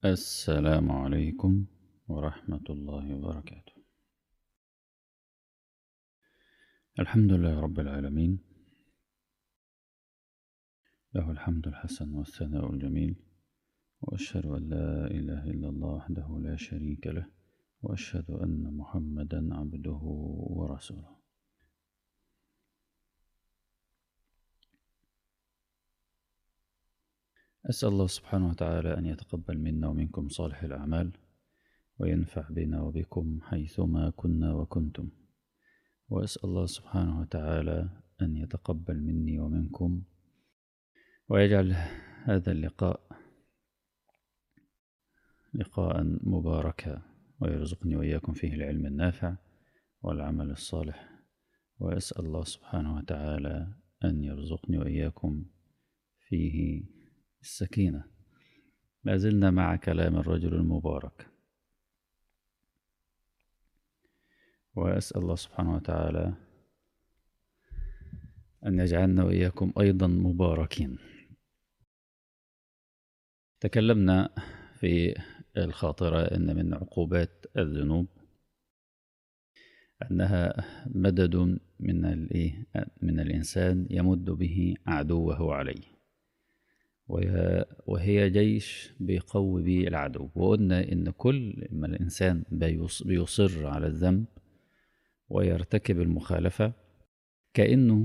السلام عليكم ورحمة الله وبركاته الحمد لله رب العالمين له الحمد الحسن والثناء الجميل وأشهد أن لا إله إلا الله وحده لا شريك له وأشهد أن محمدا عبده ورسوله أسأل الله سبحانه وتعالى أن يتقبل منا ومنكم صالح الأعمال وينفع بنا وبكم حيثما كنا وكنتم وأسأل الله سبحانه وتعالى أن يتقبل مني ومنكم ويجعل هذا اللقاء لقاء مباركا ويرزقني وإياكم فيه العلم النافع والعمل الصالح وأسأل الله سبحانه وتعالى أن يرزقني وإياكم فيه السكينة ما زلنا مع كلام الرجل المبارك وأسأل الله سبحانه وتعالى أن يجعلنا وإياكم أيضا مباركين تكلمنا في الخاطرة أن من عقوبات الذنوب أنها مدد من من الإنسان يمد به عدوه عليه وهي جيش بيقوي به العدو وقلنا إن كل ما الإنسان بيصر على الذنب ويرتكب المخالفة كأنه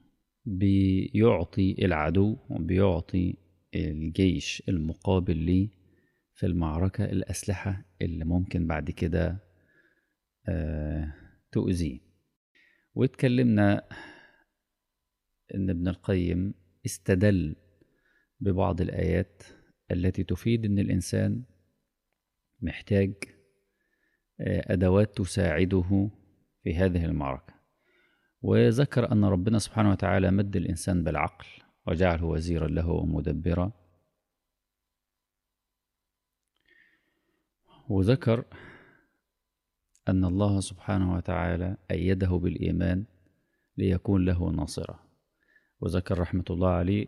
بيعطي العدو وبيعطي الجيش المقابل ليه في المعركة الأسلحة اللي ممكن بعد كده آه تؤذيه واتكلمنا إن ابن القيم استدل ببعض الآيات التي تفيد إن الإنسان محتاج آه أدوات تساعده في هذه المعركة وذكر أن ربنا سبحانه وتعالى مد الإنسان بالعقل وجعله وزيرا له ومدبرا وذكر أن الله سبحانه وتعالى أيده بالإيمان ليكون له ناصرا وذكر رحمة الله عليه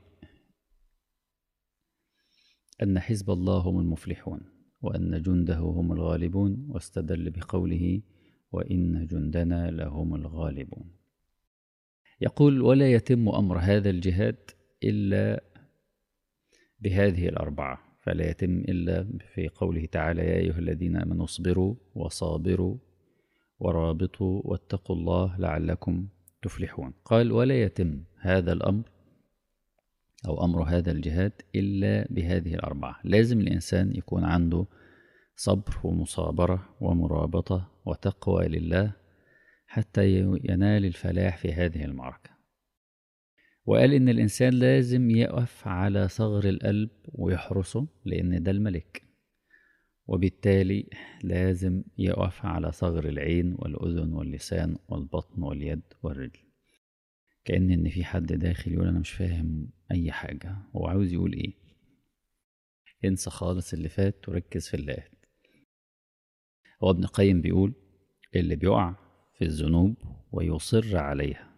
أن حزب الله هم المفلحون وأن جنده هم الغالبون واستدل بقوله وإن جندنا لهم الغالبون يقول ولا يتم أمر هذا الجهاد إلا بهذه الأربعة فلا يتم إلا في قوله تعالى يا أيها الذين آمنوا اصبروا وصابروا ورابطوا واتقوا الله لعلكم تفلحون قال ولا يتم هذا الأمر أو أمر هذا الجهاد إلا بهذه الأربعة لازم الإنسان يكون عنده صبر ومصابرة ومرابطة وتقوى لله حتى ينال الفلاح في هذه المعركة وقال إن الإنسان لازم يقف على ثغر القلب ويحرسه لأن ده الملك وبالتالي لازم يقف على ثغر العين والأذن واللسان والبطن واليد والرجل كأن إن في حد داخل يقول أنا مش فاهم أي حاجة هو عاوز يقول إيه انسى خالص اللي فات وركز في اللي قات هو ابن القيم بيقول اللي بيقع في الذنوب ويصر عليها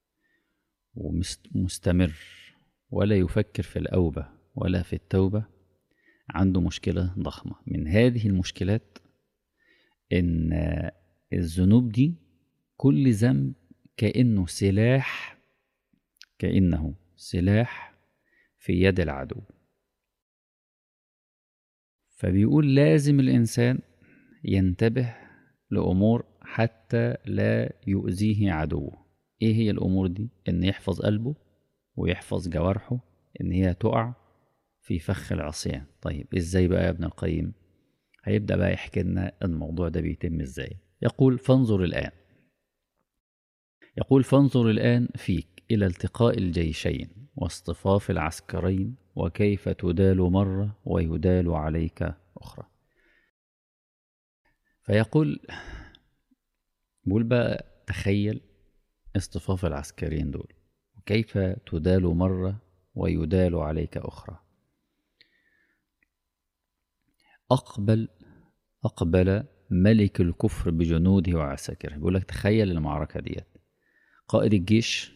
ومستمر ولا يفكر في الأوبة ولا في التوبة عنده مشكلة ضخمة من هذه المشكلات إن الذنوب دي كل ذنب كأنه سلاح كأنه سلاح في يد العدو فبيقول لازم الإنسان ينتبه لأمور حتى لا يؤذيه عدوه ايه هي الامور دي ان يحفظ قلبه ويحفظ جوارحه ان هي تقع في فخ العصيان طيب ازاي بقى يا ابن القيم هيبدا بقى يحكي لنا الموضوع ده بيتم ازاي يقول فانظر الان يقول فانظر الان فيك الى التقاء الجيشين واصطفاف العسكرين وكيف تدال مره ويدال عليك اخرى فيقول بقول بقى تخيل اصطفاف العسكريين دول وكيف تدال مرة ويدال عليك أخرى أقبل أقبل ملك الكفر بجنوده وعساكره بيقول لك تخيل المعركة ديت قائد الجيش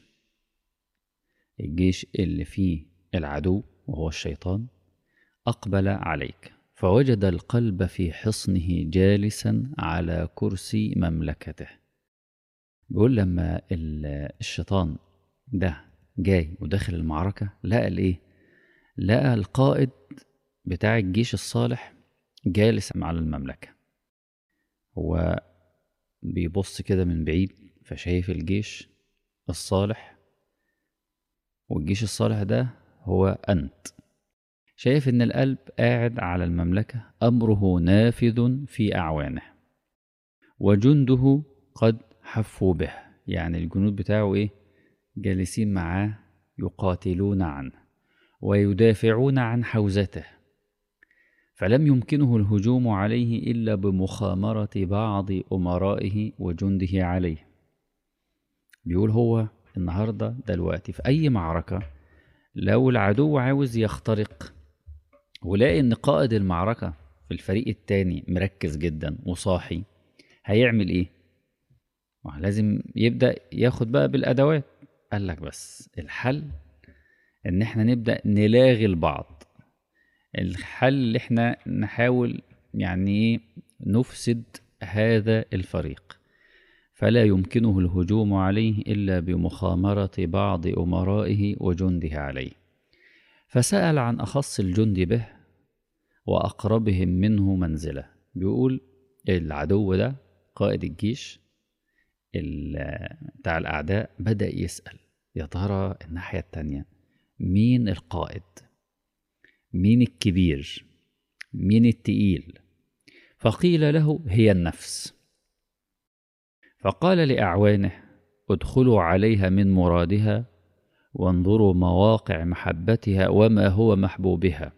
الجيش اللي فيه العدو وهو الشيطان أقبل عليك فوجد القلب في حصنه جالسا على كرسي مملكته بيقول لما الشيطان ده جاي وداخل المعركة لقى الايه لقى القائد بتاع الجيش الصالح جالس على المملكة هو بيبص كده من بعيد فشايف الجيش الصالح والجيش الصالح ده هو أنت شايف إن القلب قاعد على المملكة أمره نافذ في أعوانه وجنده قد حفوا به يعني الجنود بتاعه إيه جالسين معاه يقاتلون عنه ويدافعون عن حوزته فلم يمكنه الهجوم عليه إلا بمخامرة بعض أمرائه وجنده عليه بيقول هو النهاردة دلوقتي في أي معركة لو العدو عاوز يخترق ولاقي إن قائد المعركة في الفريق التاني مركز جدا وصاحي هيعمل إيه؟ لازم يبدأ ياخد بقى بالأدوات قال لك بس الحل إن إحنا نبدأ نلاغي البعض الحل اللي إحنا نحاول يعني نفسد هذا الفريق فلا يمكنه الهجوم عليه إلا بمخامرة بعض أمرائه وجنده عليه فسأل عن أخص الجند به وأقربهم منه منزلة بيقول العدو ده قائد الجيش بتاع الأعداء بدأ يسأل يا ترى الناحية التانية مين القائد مين الكبير مين التقيل فقيل له هي النفس فقال لأعوانه ادخلوا عليها من مرادها وانظروا مواقع محبتها وما هو محبوبها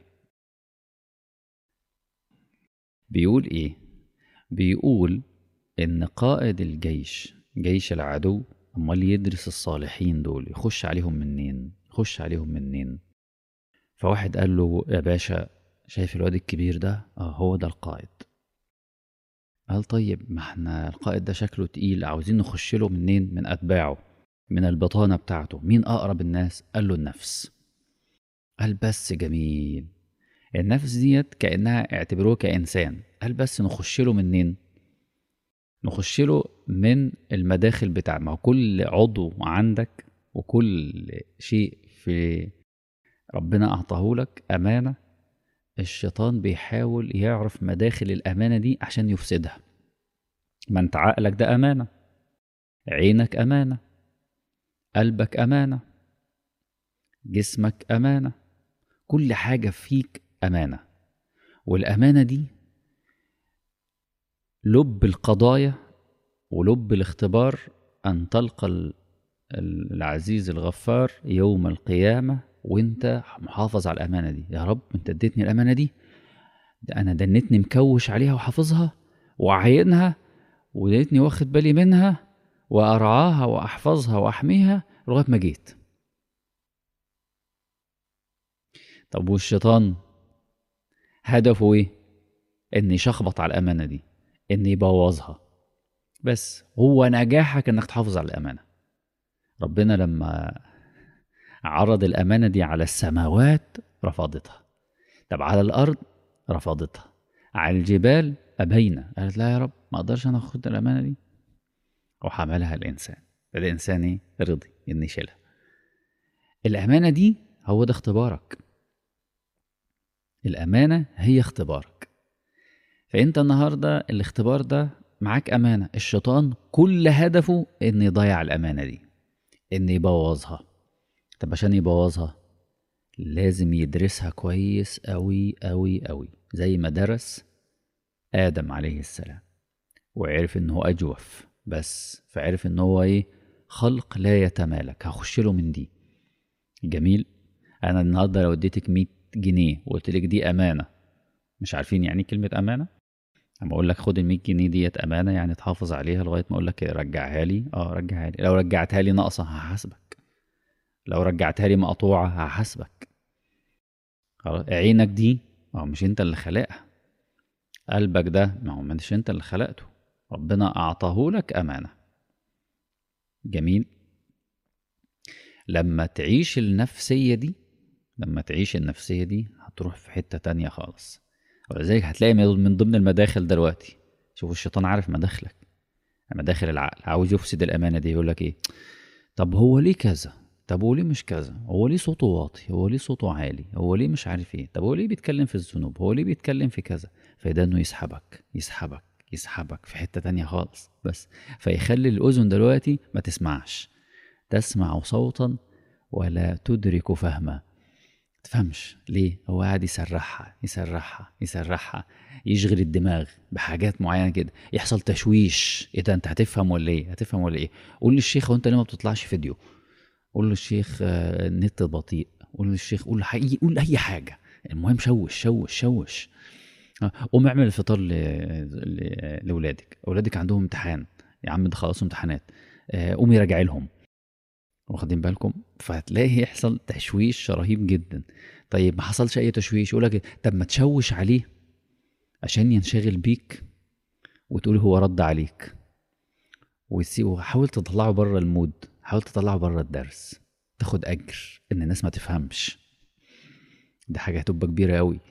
بيقول ايه بيقول ان قائد الجيش جيش العدو امال يدرس الصالحين دول يخش عليهم منين يخش عليهم منين فواحد قال له يا باشا شايف الواد الكبير ده اه هو ده القائد قال طيب ما احنا القائد ده شكله تقيل عاوزين نخش له منين من اتباعه من البطانه بتاعته مين اقرب الناس قال له النفس قال بس جميل النفس ديت كانها اعتبروه كانسان قال بس نخش له منين نخش له من المداخل بتاع ما كل عضو عندك وكل شيء في ربنا اعطاه لك امانه الشيطان بيحاول يعرف مداخل الامانه دي عشان يفسدها ما انت عقلك ده امانه عينك امانه قلبك امانه جسمك امانه كل حاجه فيك امانه والامانه دي لب القضايا ولب الاختبار ان تلقى العزيز الغفار يوم القيامه وانت محافظ على الامانه دي يا رب انت اديتني الامانه دي ده انا دنتني مكوش عليها وحافظها وعاينها ودنتني واخد بالي منها وارعاها واحفظها واحميها لغايه ما جيت طب والشيطان هدفه ايه ان يشخبط على الامانه دي ان يبوظها بس هو نجاحك انك تحافظ على الامانه ربنا لما عرض الامانه دي على السماوات رفضتها طب على الارض رفضتها على الجبال ابينا قالت لا يا رب ما اقدرش انا اخد الامانه دي وحملها الانسان الانسان ايه رضي ان يشيلها الامانه دي هو ده اختبارك الامانه هي اختبارك فانت النهارده الاختبار ده معاك امانه الشيطان كل هدفه ان يضيع الامانه دي ان يبوظها طب عشان يبوظها لازم يدرسها كويس أوي أوي أوي زي ما درس آدم عليه السلام وعرف إن هو أجوف بس فعرف إن هو إيه خلق لا يتمالك هخش له من دي جميل أنا النهاردة لو اديتك 100 جنيه وقلت لك دي أمانة مش عارفين يعني كلمة أمانة اما اقول لك خد ال 100 جنيه ديت امانه يعني تحافظ عليها لغايه ما اقول لك رجعها لي اه رجعها لي لو رجعتها لي ناقصه هحاسبك لو رجعتها لي مقطوعه هحاسبك خلاص عينك دي اه مش انت اللي خلقها قلبك ده ما هو مش انت اللي خلقته ربنا اعطاه لك امانه جميل لما تعيش النفسيه دي لما تعيش النفسيه دي هتروح في حته تانية خالص ولذلك هتلاقي من ضمن المداخل دلوقتي شوفوا الشيطان عارف مداخلك مداخل العقل عاوز يفسد الامانه دي يقول لك ايه طب هو ليه كذا طب هو ليه مش كذا هو ليه صوته واطي هو ليه صوته عالي هو ليه مش عارف ايه طب هو ليه بيتكلم في الذنوب هو ليه بيتكلم في كذا فده انه يسحبك يسحبك يسحبك في حته تانية خالص بس فيخلي الاذن دلوقتي ما تسمعش تسمع صوتا ولا تدرك فهما تفهمش ليه هو قاعد يسرحها يسرحها يسرحها يشغل الدماغ بحاجات معينه كده يحصل تشويش ايه ده انت هتفهم ولا ايه هتفهم ولا ايه قول للشيخ هو انت ليه ما بتطلعش فيديو قول للشيخ آه، النت بطيء قول للشيخ قول حقيقي قول اي حاجه المهم شوش شوش شوش آه، قوم اعمل الفطار لاولادك اولادك عندهم امتحان يا عم ده خلاص امتحانات آه، قومي راجعي لهم واخدين بالكم فهتلاقي يحصل تشويش رهيب جدا طيب ما حصلش اي تشويش يقول لك طب ما تشوش عليه عشان ينشغل بيك وتقول هو رد عليك وحاول تطلعه بره المود حاول تطلعه بره الدرس تاخد اجر ان الناس ما تفهمش دي حاجه هتبقى كبيره قوي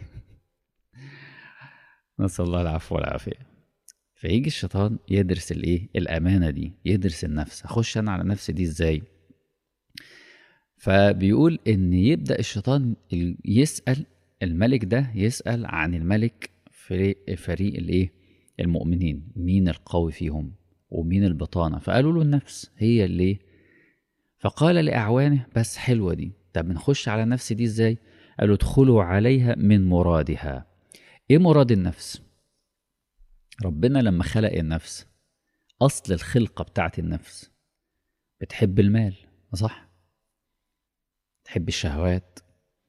نسال الله العفو والعافيه فيجي الشيطان يدرس الايه الامانه دي يدرس النفس اخش انا على نفسي دي ازاي فبيقول ان يبدا الشيطان يسال الملك ده يسال عن الملك فريق فريق الايه المؤمنين مين القوي فيهم ومين البطانه فقالوا له النفس هي اللي فقال لاعوانه بس حلوه دي طب نخش على النفس دي ازاي قالوا ادخلوا عليها من مرادها ايه مراد النفس ربنا لما خلق النفس اصل الخلقه بتاعت النفس بتحب المال صح تحب الشهوات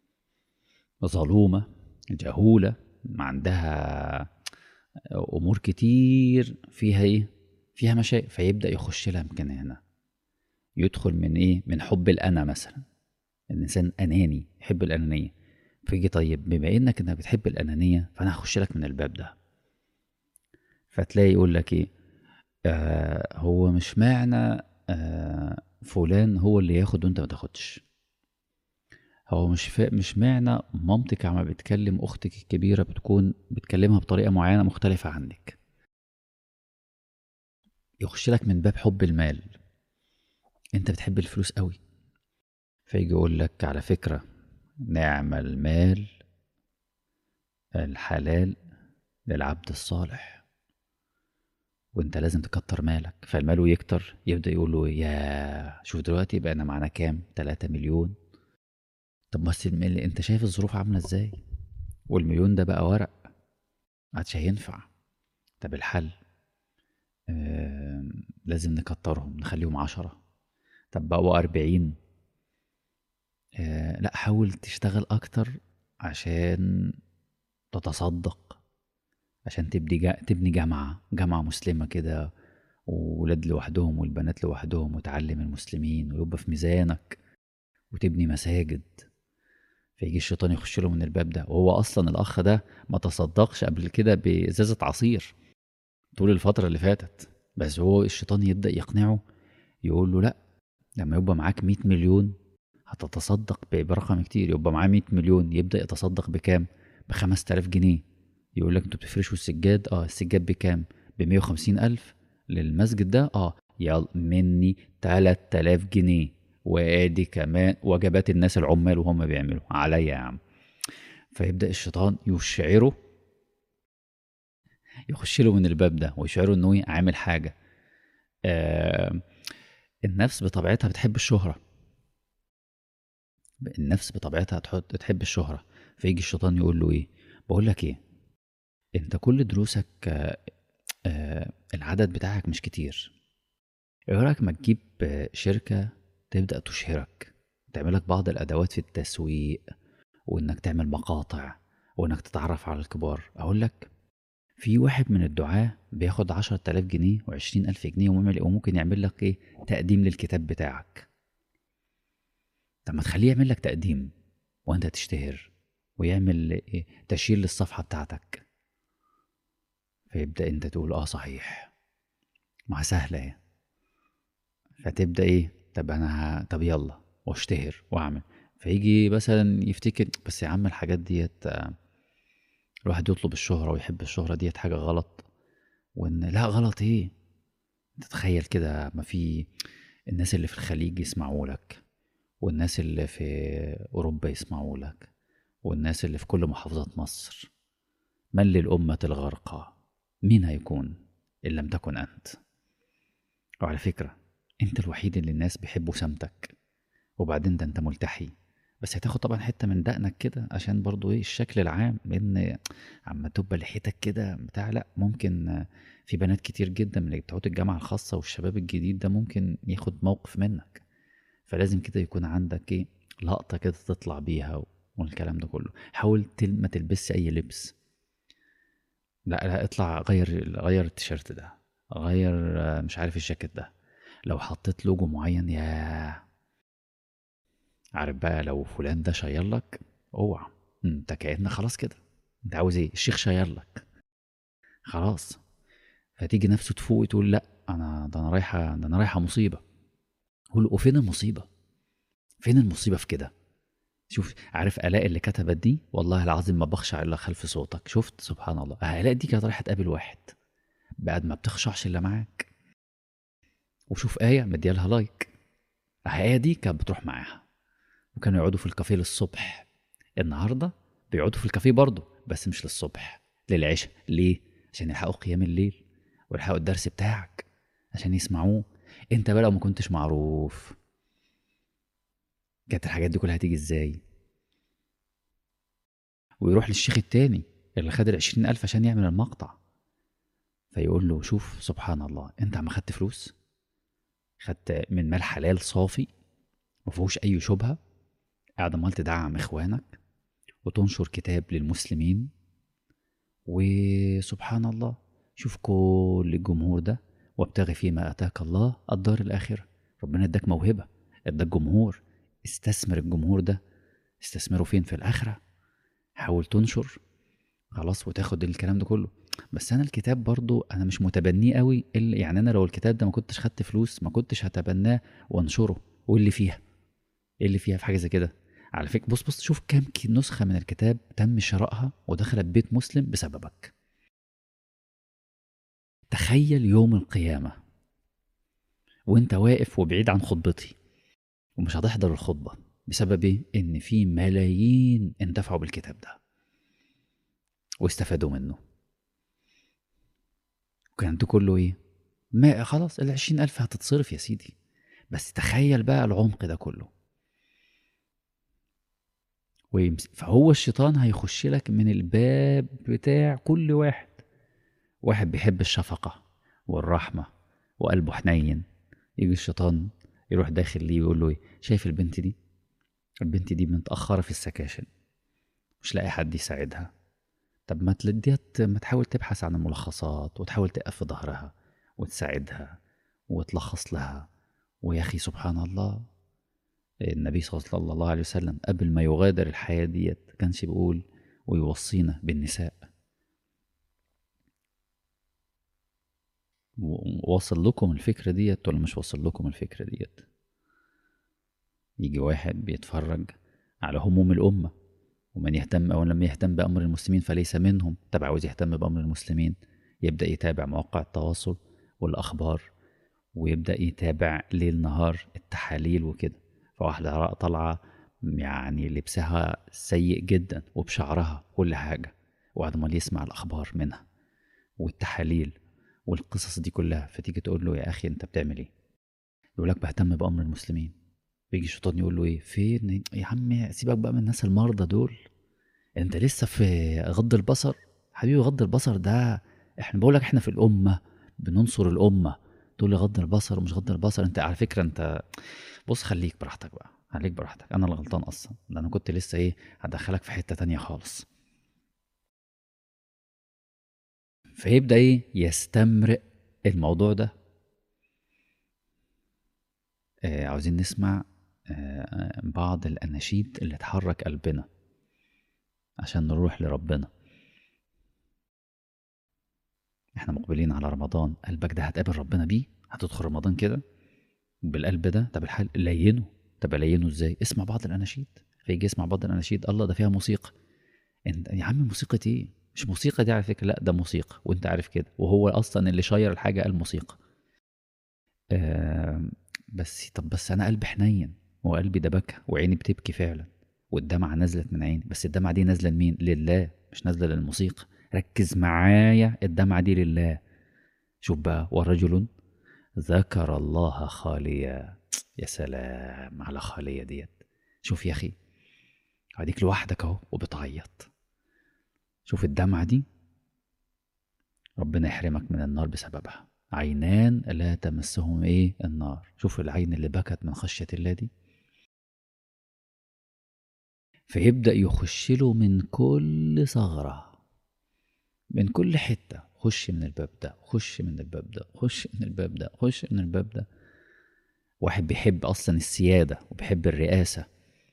ظلومة جهولة ما عندها أمور كتير فيها إيه فيها مشاكل فيبدأ يخش لها من هنا يدخل من إيه من حب الأنا مثلا الإنسان أناني يحب الأنانية فيجي طيب بما إنك إنك بتحب الأنانية فأنا هخش لك من الباب ده فتلاقي يقول لك إيه آه هو مش معنى آه فلان هو اللي ياخد وانت ما تاخدش هو مش فا... مش معنى مامتك عم بتكلم اختك الكبيره بتكون بتكلمها بطريقه معينه مختلفه عنك يخش لك من باب حب المال انت بتحب الفلوس قوي فيجي يقول لك على فكره نعم المال الحلال للعبد الصالح وانت لازم تكتر مالك فالمال يكتر يبدا يقول له يا شوف دلوقتي بقى انا معانا كام 3 مليون طب بس انت شايف الظروف عامله ازاي والمليون ده بقى ورق عادش هينفع طب الحل آه لازم نكترهم نخليهم عشرة طب بقوا أربعين آه لا حاول تشتغل أكتر عشان تتصدق عشان تبني جا... تبني جامعة جامعة مسلمة كده وولاد لوحدهم والبنات لوحدهم وتعلم المسلمين ويبقى في ميزانك وتبني مساجد فيجي الشيطان يخش له من الباب ده وهو اصلا الاخ ده ما تصدقش قبل كده بازازه عصير طول الفتره اللي فاتت بس هو الشيطان يبدا يقنعه يقول له لا لما يبقى معاك 100 مليون هتتصدق برقم كتير يبقى معاه 100 مليون يبدا يتصدق بكام ب 5000 جنيه يقول لك انتوا بتفرشوا السجاد اه السجاد بكام ب 150 الف للمسجد ده اه يلا مني 3000 جنيه وادي كمان وجبات الناس العمال وهم بيعملوا عليا يا عم فيبدا الشيطان يشعره يخش له من الباب ده ويشعره انه عامل حاجه آه النفس بطبيعتها بتحب الشهره النفس بطبيعتها تحط تحب الشهره فيجي الشيطان يقول له ايه بقول لك ايه انت كل دروسك آه آه العدد بتاعك مش كتير ايه رايك ما تجيب شركه تبدأ تشهرك تعملك بعض الأدوات في التسويق وإنك تعمل مقاطع وإنك تتعرف على الكبار أقول لك في واحد من الدعاة بياخد عشرة آلاف جنيه وعشرين ألف جنيه وممكن يعمل لك إيه تقديم للكتاب بتاعك طب ما تخليه يعمل لك تقديم وأنت تشتهر ويعمل إيه تشير للصفحة بتاعتك فيبدأ أنت تقول آه صحيح ما سهلة إيه فتبدأ إيه طب انا طب يلا واشتهر واعمل فيجي مثلا يفتكر بس يا عم الحاجات ديت الواحد يطلب الشهرة ويحب الشهرة ديت حاجة غلط وإن لا غلط إيه تتخيل كده ما في الناس اللي في الخليج يسمعوا لك والناس اللي في أوروبا يسمعوا لك والناس اللي في كل محافظات مصر من للأمة الغرقى مين هيكون إن لم تكن أنت وعلى فكرة أنت الوحيد اللي الناس بيحبوا سمتك وبعدين ده أنت ملتحي بس هتاخد طبعا حته من دقنك كده عشان برضو ايه الشكل العام لان عما تبقى لحيتك كده بتاع لا ممكن في بنات كتير جدا من اللي بتوع الجامعه الخاصه والشباب الجديد ده ممكن ياخد موقف منك فلازم كده يكون عندك ايه لقطه كده تطلع بيها والكلام ده كله حاول ما تلبسش اي لبس لا لا اطلع غير غير التيشيرت ده غير مش عارف الجاكيت ده لو حطيت لوجو معين يا عارف بقى لو فلان ده شير لك اوعى انت كأن خلاص كده انت عاوز ايه الشيخ شير لك خلاص فتيجي نفسه تفوق وتقول لا انا ده انا رايحه ده انا رايحه مصيبه قول وفين المصيبه فين المصيبه في كده شوف عارف الاء اللي كتبت دي والله العظيم ما بخشع الا خلف صوتك شفت سبحان الله الاء دي كانت رايحه تقابل واحد بعد ما بتخشعش الا معاك وشوف ايه مديالها لايك ايه دي كانت بتروح معاها وكانوا يقعدوا في الكافيه للصبح النهارده بيقعدوا في الكافيه برضه بس مش للصبح للعشاء ليه عشان يلحقوا قيام الليل ويلحقوا الدرس بتاعك عشان يسمعوه انت بقى لو ما كنتش معروف كانت الحاجات دي كلها هتيجي ازاي ويروح للشيخ التاني اللي خد العشرين ألف عشان يعمل المقطع فيقول له شوف سبحان الله انت عم خدت فلوس خدت من مال حلال صافي مفيهوش أي شبهة قاعد عمال تدعم إخوانك وتنشر كتاب للمسلمين وسبحان الله شوف كل الجمهور ده وابتغي فيما أتاك الله الدار الآخرة ربنا اداك موهبة اداك جمهور استثمر الجمهور ده استثمره فين في الآخرة حاول تنشر خلاص وتاخد الكلام ده كله بس انا الكتاب برضو انا مش متبنيه قوي يعني انا لو الكتاب ده ما كنتش خدت فلوس ما كنتش هتبناه وانشره واللي فيها ايه اللي فيها في حاجه زي كده على فكره بص بص شوف كام نسخه من الكتاب تم شرائها ودخلت بيت مسلم بسببك تخيل يوم القيامه وانت واقف وبعيد عن خطبتي ومش هتحضر الخطبه بسبب ايه ان في ملايين انتفعوا بالكتاب ده واستفادوا منه وكان ده كله ايه ما خلاص العشرين ألف هتتصرف يا سيدي بس تخيل بقى العمق ده كله ويمس... فهو الشيطان هيخش لك من الباب بتاع كل واحد واحد بيحب الشفقة والرحمة وقلبه حنين يجي الشيطان يروح داخل ليه ويقول له ايه شايف البنت دي البنت دي متأخرة في السكاشن مش لاقي حد يساعدها طب ما تلديت ما تحاول تبحث عن الملخصات وتحاول تقف في ظهرها وتساعدها وتلخص لها ويا أخي سبحان الله النبي صلى الله عليه وسلم قبل ما يغادر الحياة ديت كانش بيقول ويوصينا بالنساء واصل لكم الفكرة ديت ولا مش واصل لكم الفكرة ديت يجي واحد بيتفرج على هموم الأمة ومن يهتم أو لم يهتم بأمر المسلمين فليس منهم طب عاوز يهتم بأمر المسلمين يبدأ يتابع مواقع التواصل والأخبار ويبدأ يتابع ليل نهار التحاليل وكده فواحدة طالعة يعني لبسها سيء جدا وبشعرها كل حاجة وقعد مال يسمع الأخبار منها والتحاليل والقصص دي كلها فتيجي تقول له يا أخي أنت بتعمل إيه؟ يقول لك بهتم بأمر المسلمين بيجي الشيطان يقول له إيه؟ فين يا عم سيبك بقى من الناس المرضى دول أنت لسه في غض البصر حبيبي غض البصر ده احنا بقول لك احنا في الأمة بننصر الأمة تقول لي غض البصر ومش غض البصر انت على فكره انت بص خليك براحتك بقى خليك براحتك انا اللي غلطان اصلا ده انا كنت لسه ايه هدخلك في حته تانية خالص فيبدا ايه يستمرئ الموضوع ده آه عاوزين نسمع آه بعض الاناشيد اللي تحرك قلبنا عشان نروح لربنا احنا مقبلين على رمضان قلبك ده هتقابل ربنا بيه هتدخل رمضان كده بالقلب ده طب الحال لينه طب الينه ازاي اسمع بعض الاناشيد فيجي يسمع بعض الاناشيد الله ده فيها موسيقى انت يا عم موسيقى ايه مش موسيقى دي على فكره لا ده موسيقى وانت عارف كده وهو اصلا اللي شير الحاجه قال موسيقى آه بس طب بس انا قلبي حنين وقلبي ده بكى وعيني بتبكي فعلا والدمعه نزلت من عيني بس الدمعه دي نازله لمين لله مش نازله للموسيقى ركز معايا الدمعه دي لله شوف بقى ورجل ذكر الله خاليا يا سلام على خالية ديت شوف يا أخي هديك لوحدك أهو وبتعيط شوف الدمعة دي ربنا يحرمك من النار بسببها عينان لا تمسهم ايه النار شوف العين اللي بكت من خشية الله دي فيبدأ يخش له من كل ثغرة من كل حتة خش من الباب ده خش من الباب ده خش من الباب ده خش من الباب ده واحد بيحب اصلا السياده وبيحب الرئاسه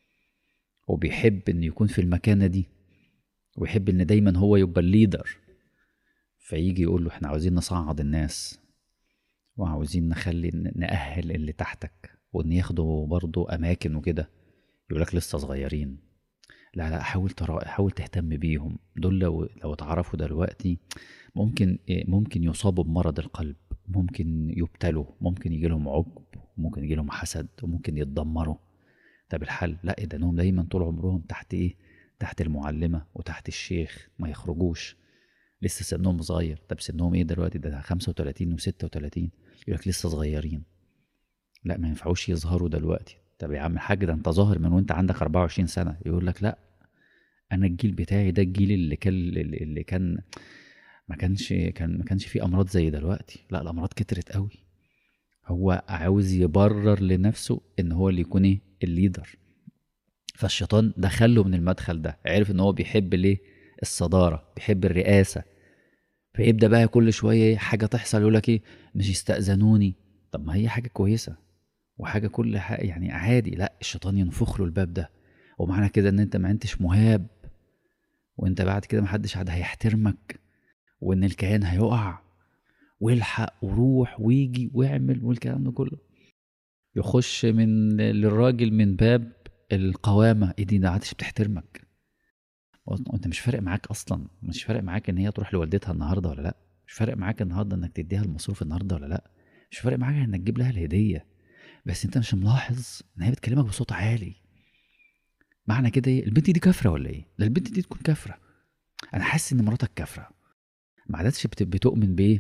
وبيحب انه يكون في المكانه دي ويحب ان دايما هو يبقى الليدر فيجي يقول له احنا عاوزين نصعد الناس وعاوزين نخلي نأهل اللي تحتك وان ياخدوا برضه اماكن وكده يقول لك لسه صغيرين لا لا حاول ترى حاول تهتم بيهم دول لو لو اتعرفوا دلوقتي ممكن ممكن يصابوا بمرض القلب ممكن يبتلوا ممكن يجي لهم عقب ممكن يجي لهم حسد وممكن يتدمروا طب الحل لا ده انهم دايما طول عمرهم تحت ايه تحت المعلمه وتحت الشيخ ما يخرجوش لسه سنهم صغير طب سنهم ايه دلوقتي ده 35 و36 يقول لك لسه صغيرين لا ما ينفعوش يظهروا دلوقتي طب يا عم الحاج ده انت ظاهر من وانت عندك 24 سنه يقول لك لا انا الجيل بتاعي ده الجيل اللي كان اللي كان ما كانش كان ما كانش فيه امراض زي دلوقتي لا الامراض كترت قوي هو عاوز يبرر لنفسه ان هو اللي يكون ايه الليدر فالشيطان دخله من المدخل ده عرف ان هو بيحب ليه الصداره بيحب الرئاسه فيبدا بقى كل شويه حاجه تحصل يقول لك ايه مش يستاذنوني طب ما هي حاجه كويسه وحاجه كل حاجة يعني عادي لا الشيطان ينفخ له الباب ده ومعنى كده ان انت ما انتش مهاب وانت بعد كده محدش عاد هيحترمك وان الكيان هيقع والحق وروح ويجي واعمل والكلام ده كله يخش من للراجل من باب القوامة ايه دي ده عادش بتحترمك وانت مش فارق معاك اصلا مش فارق معاك ان هي تروح لوالدتها النهارده ولا لا مش فارق معاك النهارده انك تديها المصروف النهارده ولا لا مش فارق معاك انك تجيب لها الهديه بس انت مش ملاحظ ان هي بتكلمك بصوت عالي معنى كده ايه البنت دي كافره ولا ايه ده البنت دي تكون كافره انا حاسس ان مراتك كافره ما عادتش بتؤمن بايه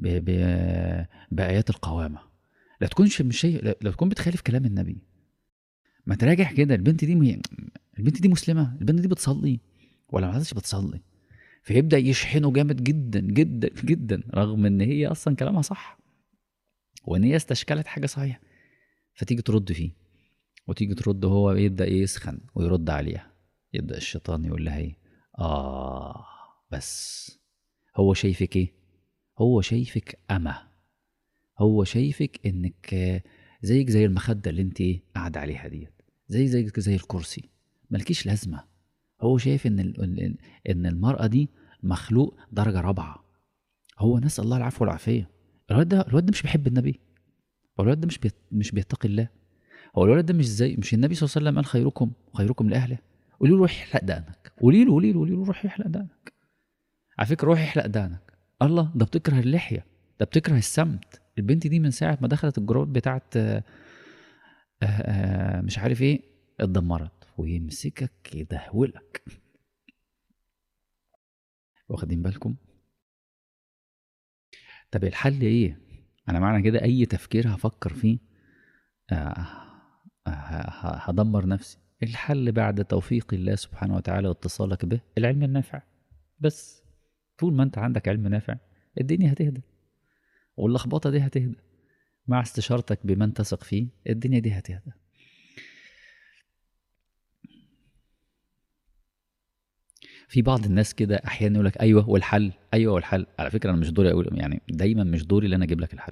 بايات القوامه لا تكونش مش شيء لا تكون بتخالف كلام النبي ما تراجع كده البنت دي مي... البنت دي مسلمه البنت دي بتصلي ولا ما عادتش بتصلي فيبدا يشحنه جامد جدا جدا جدا رغم ان هي اصلا كلامها صح وان هي استشكلت حاجه صحيحه فتيجي ترد فيه وتيجي ترد هو يبدا يسخن ويرد عليها يبدا الشيطان يقول لها ايه اه بس هو شايفك ايه هو شايفك أما هو شايفك انك زيك زي المخدة اللي انت ايه قاعدة عليها ديت زي زيك زي الكرسي ملكيش لازمة هو شايف ان ان المرأة دي مخلوق درجة رابعة هو نسأل الله العفو والعافية الولد ده الولد ده مش بيحب النبي هو الولد ده مش بيت مش بيتقي الله هو الولد ده مش زي مش النبي صلى الله عليه وسلم قال خيركم خيركم لاهله قولي له روح احلق دقنك قولي له قولي له قولي له روح احلق دقنك على فكره روح احلق دقنك الله ده بتكره اللحيه ده بتكره السمت البنت دي من ساعه ما دخلت الجروب بتاعت آآ آه، آآ آه، مش عارف ايه اتدمرت ويمسكك يدهولك واخدين بالكم طب الحل ايه انا معنى كده اي تفكير هفكر فيه آه هدمر نفسي الحل بعد توفيق الله سبحانه وتعالى واتصالك به العلم النافع بس طول ما انت عندك علم نافع الدنيا هتهدى واللخبطه دي هتهدى مع استشارتك بمن تثق فيه الدنيا دي هتهدى في بعض الناس كده احيانا يقول لك ايوه والحل ايوه والحل على فكره انا مش دوري اقول يعني دايما مش دوري ان انا اجيب لك الحل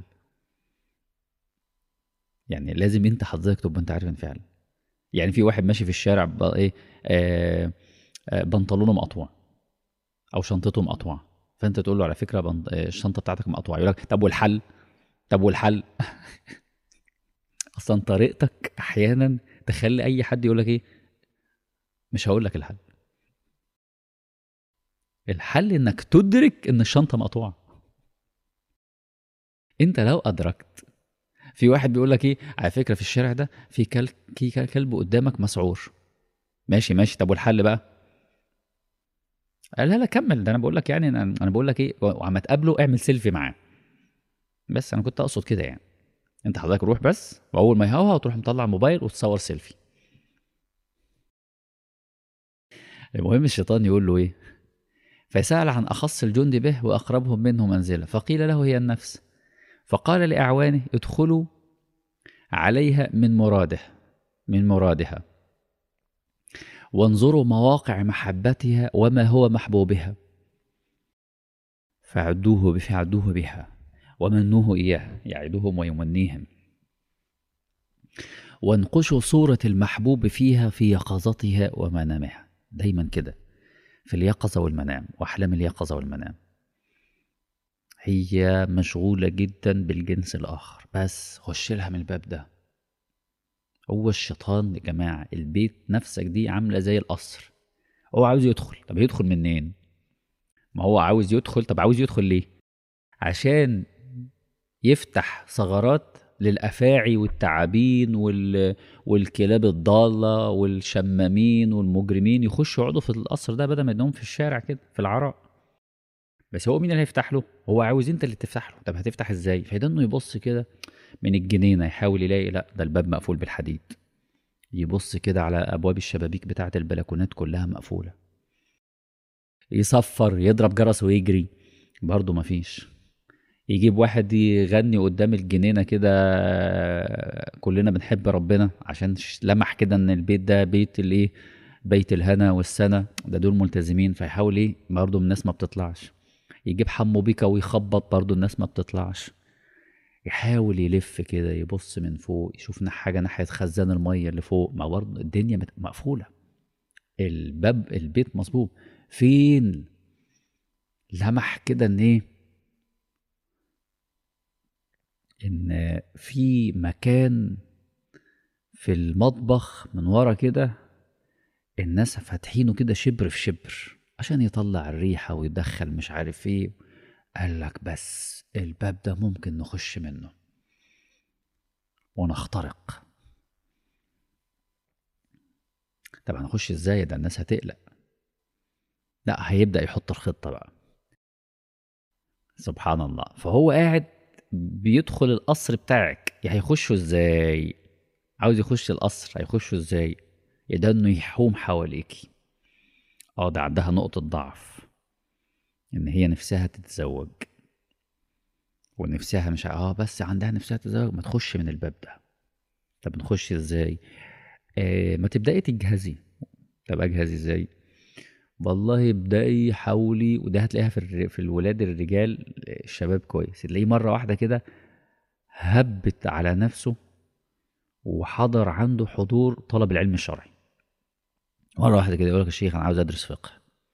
يعني لازم انت حضرتك تبقى انت عارف فعلا يعني في واحد ماشي في الشارع ايه آه آه بنطلونه مقطوع او شنطته مقطوعه فانت تقول له على فكره بنط... الشنطه بتاعتك مقطوعه يقول لك طب والحل طب والحل اصلا طريقتك احيانا تخلي اي حد يقول لك ايه مش هقول لك الحل الحل انك تدرك ان الشنطه مقطوعه انت لو ادركت في واحد بيقول لك ايه على فكره في الشارع ده في كلب في كلب قدامك مسعور ماشي ماشي طب والحل بقى لا لا كمل ده انا بقول لك يعني انا بقول لك ايه وعم تقابله اعمل سيلفي معاه بس انا كنت اقصد كده يعني انت حضرتك روح بس واول ما يهوها وتروح مطلع موبايل وتصور سيلفي المهم الشيطان يقول له ايه فسأل عن أخص الجند به وأقربهم منه منزلة فقيل له هي النفس فقال لأعوانه ادخلوا عليها من مراده من مرادها وانظروا مواقع محبتها وما هو محبوبها فعدوه فعدوه بها ومنوه إياه يعدهم ويمنيهم وانقشوا صورة المحبوب فيها في يقظتها ومنامها دايما كده في اليقظة والمنام وأحلام اليقظة والمنام هي مشغولة جدا بالجنس الآخر بس خش لها من الباب ده هو الشيطان يا جماعة البيت نفسك دي عاملة زي القصر هو عاوز يدخل طب يدخل منين ما هو عاوز يدخل طب عاوز يدخل ليه عشان يفتح ثغرات للافاعي والتعابين وال... والكلاب الضاله والشمامين والمجرمين يخشوا يقعدوا في القصر ده بدل ما يدوم في الشارع كده في العراء بس هو مين اللي هيفتح له هو عاوز انت اللي تفتح له طب هتفتح ازاي فده انه يبص كده من الجنينه يحاول يلاقي لا ده الباب مقفول بالحديد يبص كده على ابواب الشبابيك بتاعه البلكونات كلها مقفوله يصفر يضرب جرس ويجري برضه مفيش يجيب واحد يغني قدام الجنينه كده كلنا بنحب ربنا عشان لمح كده ان البيت ده بيت الايه بيت الهنا والسنه ده دول ملتزمين فيحاول ايه برضه الناس ما بتطلعش يجيب حمو بيكا ويخبط برضه الناس ما بتطلعش يحاول يلف كده يبص من فوق يشوف حاجه ناحيه خزان الميه اللي فوق ما برضه الدنيا مقفوله الباب البيت مصبوب فين لمح كده ان ايه ان في مكان في المطبخ من ورا كده الناس فاتحينه كده شبر في شبر عشان يطلع الريحة ويدخل مش عارف ايه قال لك بس الباب ده ممكن نخش منه ونخترق طب هنخش ازاي ده الناس هتقلق لا هيبدأ يحط الخطة بقى سبحان الله فهو قاعد بيدخل القصر بتاعك هيخشوا ازاي عاوز يخش القصر هيخشوا ازاي ده انه يحوم حواليكي اه ده عندها نقطة ضعف ان هي نفسها تتزوج ونفسها مش اه بس عندها نفسها تتزوج ما تخش من الباب ده طب نخش ازاي آه ما تبدأي تجهزي طب اجهز ازاي والله ابدأي حاولي وده هتلاقيها في في الولاد الرجال الشباب كويس تلاقيه مرة واحدة كده هبت على نفسه وحضر عنده حضور طلب العلم الشرعي مرة واحدة كده يقول لك الشيخ أنا عاوز أدرس فقه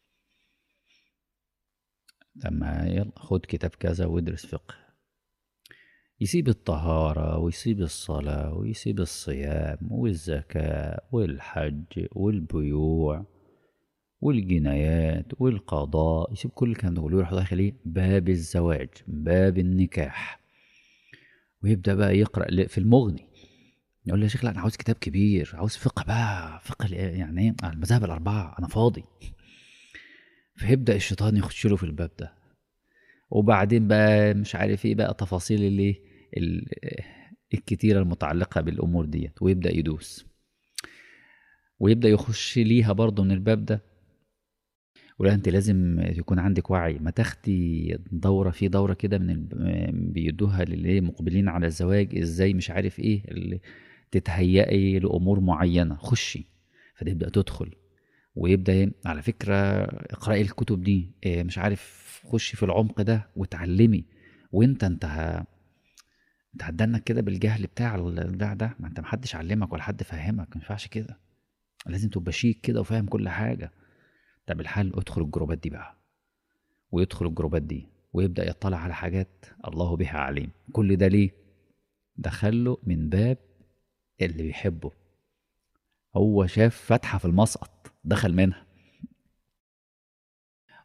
طب ما يلا خد كتاب كذا وادرس فقه يسيب الطهارة ويسيب الصلاة ويسيب الصيام والزكاة والحج والبيوع والجنايات والقضاء يسيب كل الكلام ده كله يروح داخل ايه باب الزواج باب النكاح ويبدا بقى يقرا في المغني يقول له يا شيخ لا انا عاوز كتاب كبير عاوز فقه بقى فقه يعني ايه المذاهب الاربعه انا فاضي فيبدا الشيطان يخش له في الباب ده وبعدين بقى مش عارف ايه بقى تفاصيل اللي الكتيره المتعلقه بالامور ديت ويبدا يدوس ويبدا يخش ليها برضه من الباب ده ولا انت لازم يكون عندك وعي ما تاخدي دوره في دوره كده من بيدوها للي مقبلين على الزواج ازاي مش عارف ايه اللي تتهيئي لامور معينه خشي فتبدا تدخل ويبدا على فكره اقراي الكتب دي إيه مش عارف خشي في العمق ده وتعلمي وانت انت انت هتدنك كده بالجهل بتاع البتاع ده ما انت محدش علمك ولا حد فهمك ما ينفعش كده لازم تبقى شيك كده وفاهم كل حاجه طب الحل ادخل الجروبات دي بقى ويدخل الجروبات دي ويبدا يطلع على حاجات الله بها عليم كل ده ليه دخله من باب اللي بيحبه هو شاف فتحه في المسقط دخل منها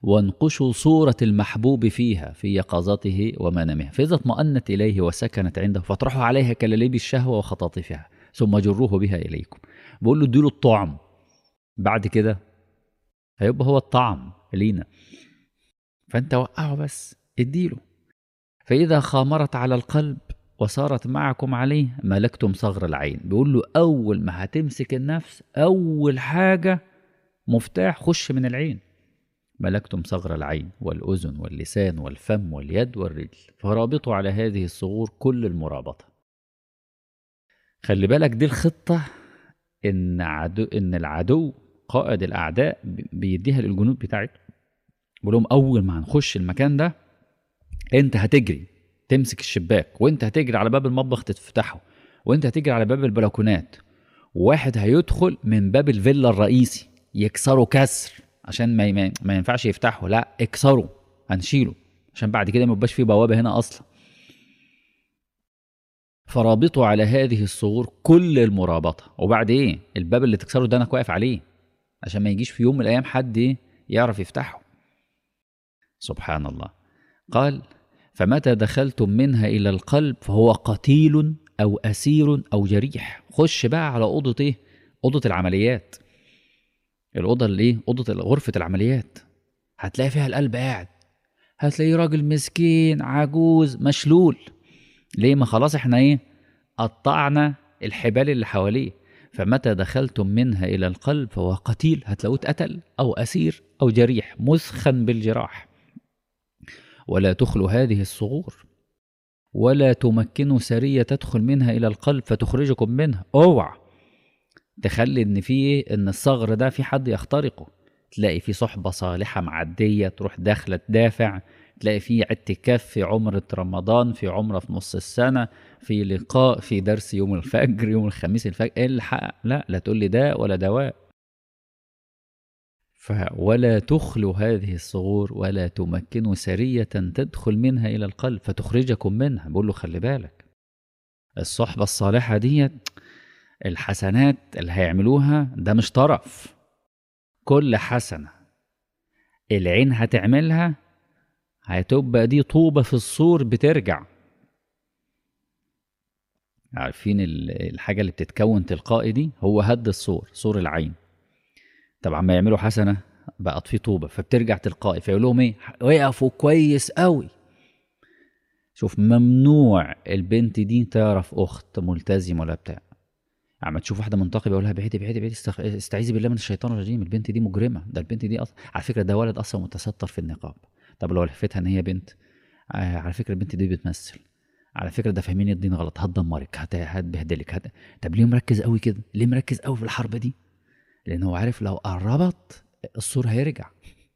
وانقشوا صورة المحبوب فيها في يقظته ومنامها فإذا اطمأنت إليه وسكنت عنده فاطرحوا عليها كلاليب الشهوة وخطاطفها ثم جروه بها إليكم بقول له اديله الطعم بعد كده هيبقى هو الطعم لينا فأنت وقعه بس اديله فإذا خامرت على القلب وصارت معكم عليه ملكتم صغر العين بيقول له أول ما هتمسك النفس أول حاجة مفتاح خش من العين ملكتم صغر العين والأذن واللسان والفم واليد والرجل فرابطوا على هذه الصغور كل المرابطة خلي بالك دي الخطة إن عدو إن العدو قائد الأعداء بيديها للجنود بتاعته بيقول لهم أول ما هنخش المكان ده أنت هتجري تمسك الشباك وأنت هتجري على باب المطبخ تفتحه وأنت هتجري على باب البلكونات وواحد هيدخل من باب الفيلا الرئيسي يكسره كسر عشان ما, ما, ما ينفعش يفتحه لا اكسره هنشيله عشان بعد كده ما يبقاش فيه بوابه هنا اصلا فرابطوا على هذه الصغور كل المرابطه وبعد ايه الباب اللي تكسره ده انا واقف عليه عشان ما يجيش في يوم من الايام حد ايه يعرف يفتحه سبحان الله قال فمتى دخلتم منها الى القلب فهو قتيل او اسير او جريح خش بقى على اوضه ايه اوضه العمليات الاوضه اللي ايه اوضه غرفه العمليات هتلاقي فيها القلب قاعد هتلاقيه راجل مسكين عجوز مشلول ليه ما خلاص احنا ايه قطعنا الحبال اللي حواليه فمتى دخلتم منها الى القلب فهو قتيل هتلاقوه اتقتل او اسير او جريح مسخن بالجراح ولا تخلو هذه الصغور ولا تمكنوا سريه تدخل منها الى القلب فتخرجكم منها اوعى تخلي ان في ايه ان الصغر ده في حد يخترقه تلاقي في صحبه صالحه معديه تروح داخله تدافع تلاقي في اعتكاف في عمرة رمضان في عمرة في نص السنة في لقاء في درس يوم الفجر يوم الخميس الفجر ايه الحق لا لا تقول لي داء ولا دواء ف ولا تخلو هذه الصغور ولا تمكنوا سرية تدخل منها إلى القلب فتخرجكم منها بقول له خلي بالك الصحبة الصالحة ديت الحسنات اللي هيعملوها ده مش طرف كل حسنة العين هتعملها هتبقى دي طوبة في السور بترجع عارفين الحاجة اللي بتتكون تلقائي دي هو هد السور سور العين طبعا ما يعملوا حسنة بقت في طوبة فبترجع تلقائي فيقول لهم ايه وقفوا كويس قوي شوف ممنوع البنت دي تعرف اخت ملتزمه ولا بتاع اما تشوف واحده منتقبه يقول لها بعيدي بعيدي بعيدي استعيذي بالله من الشيطان الرجيم البنت دي مجرمه ده البنت دي أصلا على فكره ده ولد اصلا متستر في النقاب طب لو لفتها ان هي بنت آه على فكره البنت دي بتمثل على فكره ده فاهمين الدين غلط هتدمرك هت... هتبهدلك هت... طب ليه مركز قوي كده ليه مركز قوي في الحرب دي لان هو عارف لو قربت السور هيرجع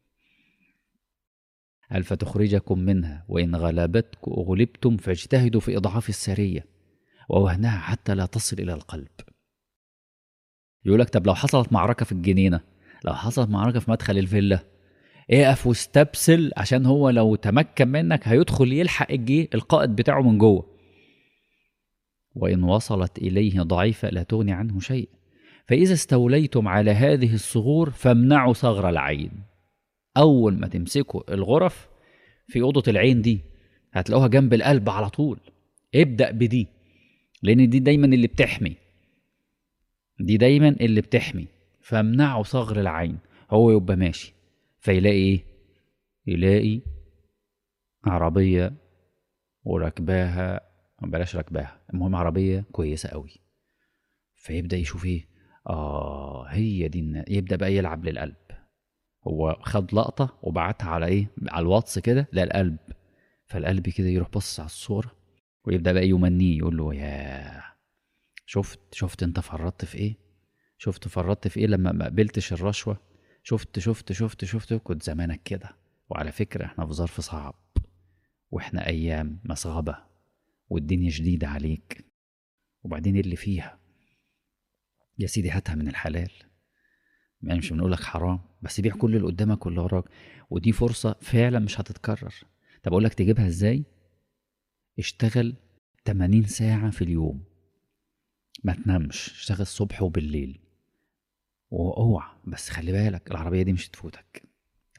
قال فتخرجكم منها وإن غلبتكم غلبتم فاجتهدوا في إضعاف السرية ووهنها حتى لا تصل إلى القلب يقول لك طب لو حصلت معركة في الجنينة لو حصلت معركة في مدخل الفيلا اقف واستبسل عشان هو لو تمكن منك هيدخل يلحق الجي القائد بتاعه من جوه وإن وصلت إليه ضعيفة لا تغني عنه شيء فإذا استوليتم على هذه الصغور فامنعوا ثغر العين أول ما تمسكوا الغرف في أوضة العين دي هتلاقوها جنب القلب على طول ابدأ بدي لأن دي دايما اللي بتحمي دي دايما اللي بتحمي فامنعوا صغر العين هو يبقى ماشي فيلاقي ايه يلاقي عربية وركباها بلاش ركباها المهم عربية كويسة قوي فيبدأ يشوف ايه اه هي دي النا... يبدأ بقى يلعب للقلب هو خد لقطة وبعتها على ايه على الواتس كده للقلب فالقلب كده يروح بص على الصورة ويبدأ بقى يمنيه يقول له ياه شفت شفت انت فرطت في ايه شفت فرطت في ايه لما ما قبلتش الرشوه شفت شفت شفت شفت كنت زمانك كده وعلى فكره احنا في ظرف صعب واحنا ايام مسغبه والدنيا شديده عليك وبعدين اللي فيها يا سيدي هاتها من الحلال يعني مش بنقولك حرام بس بيع كل اللي قدامك واللي وراك ودي فرصة فعلا مش هتتكرر طب أقول لك تجيبها إزاي اشتغل 80 ساعة في اليوم ما تنامش اشتغل الصبح وبالليل واوعى بس خلي بالك العربيه دي مش تفوتك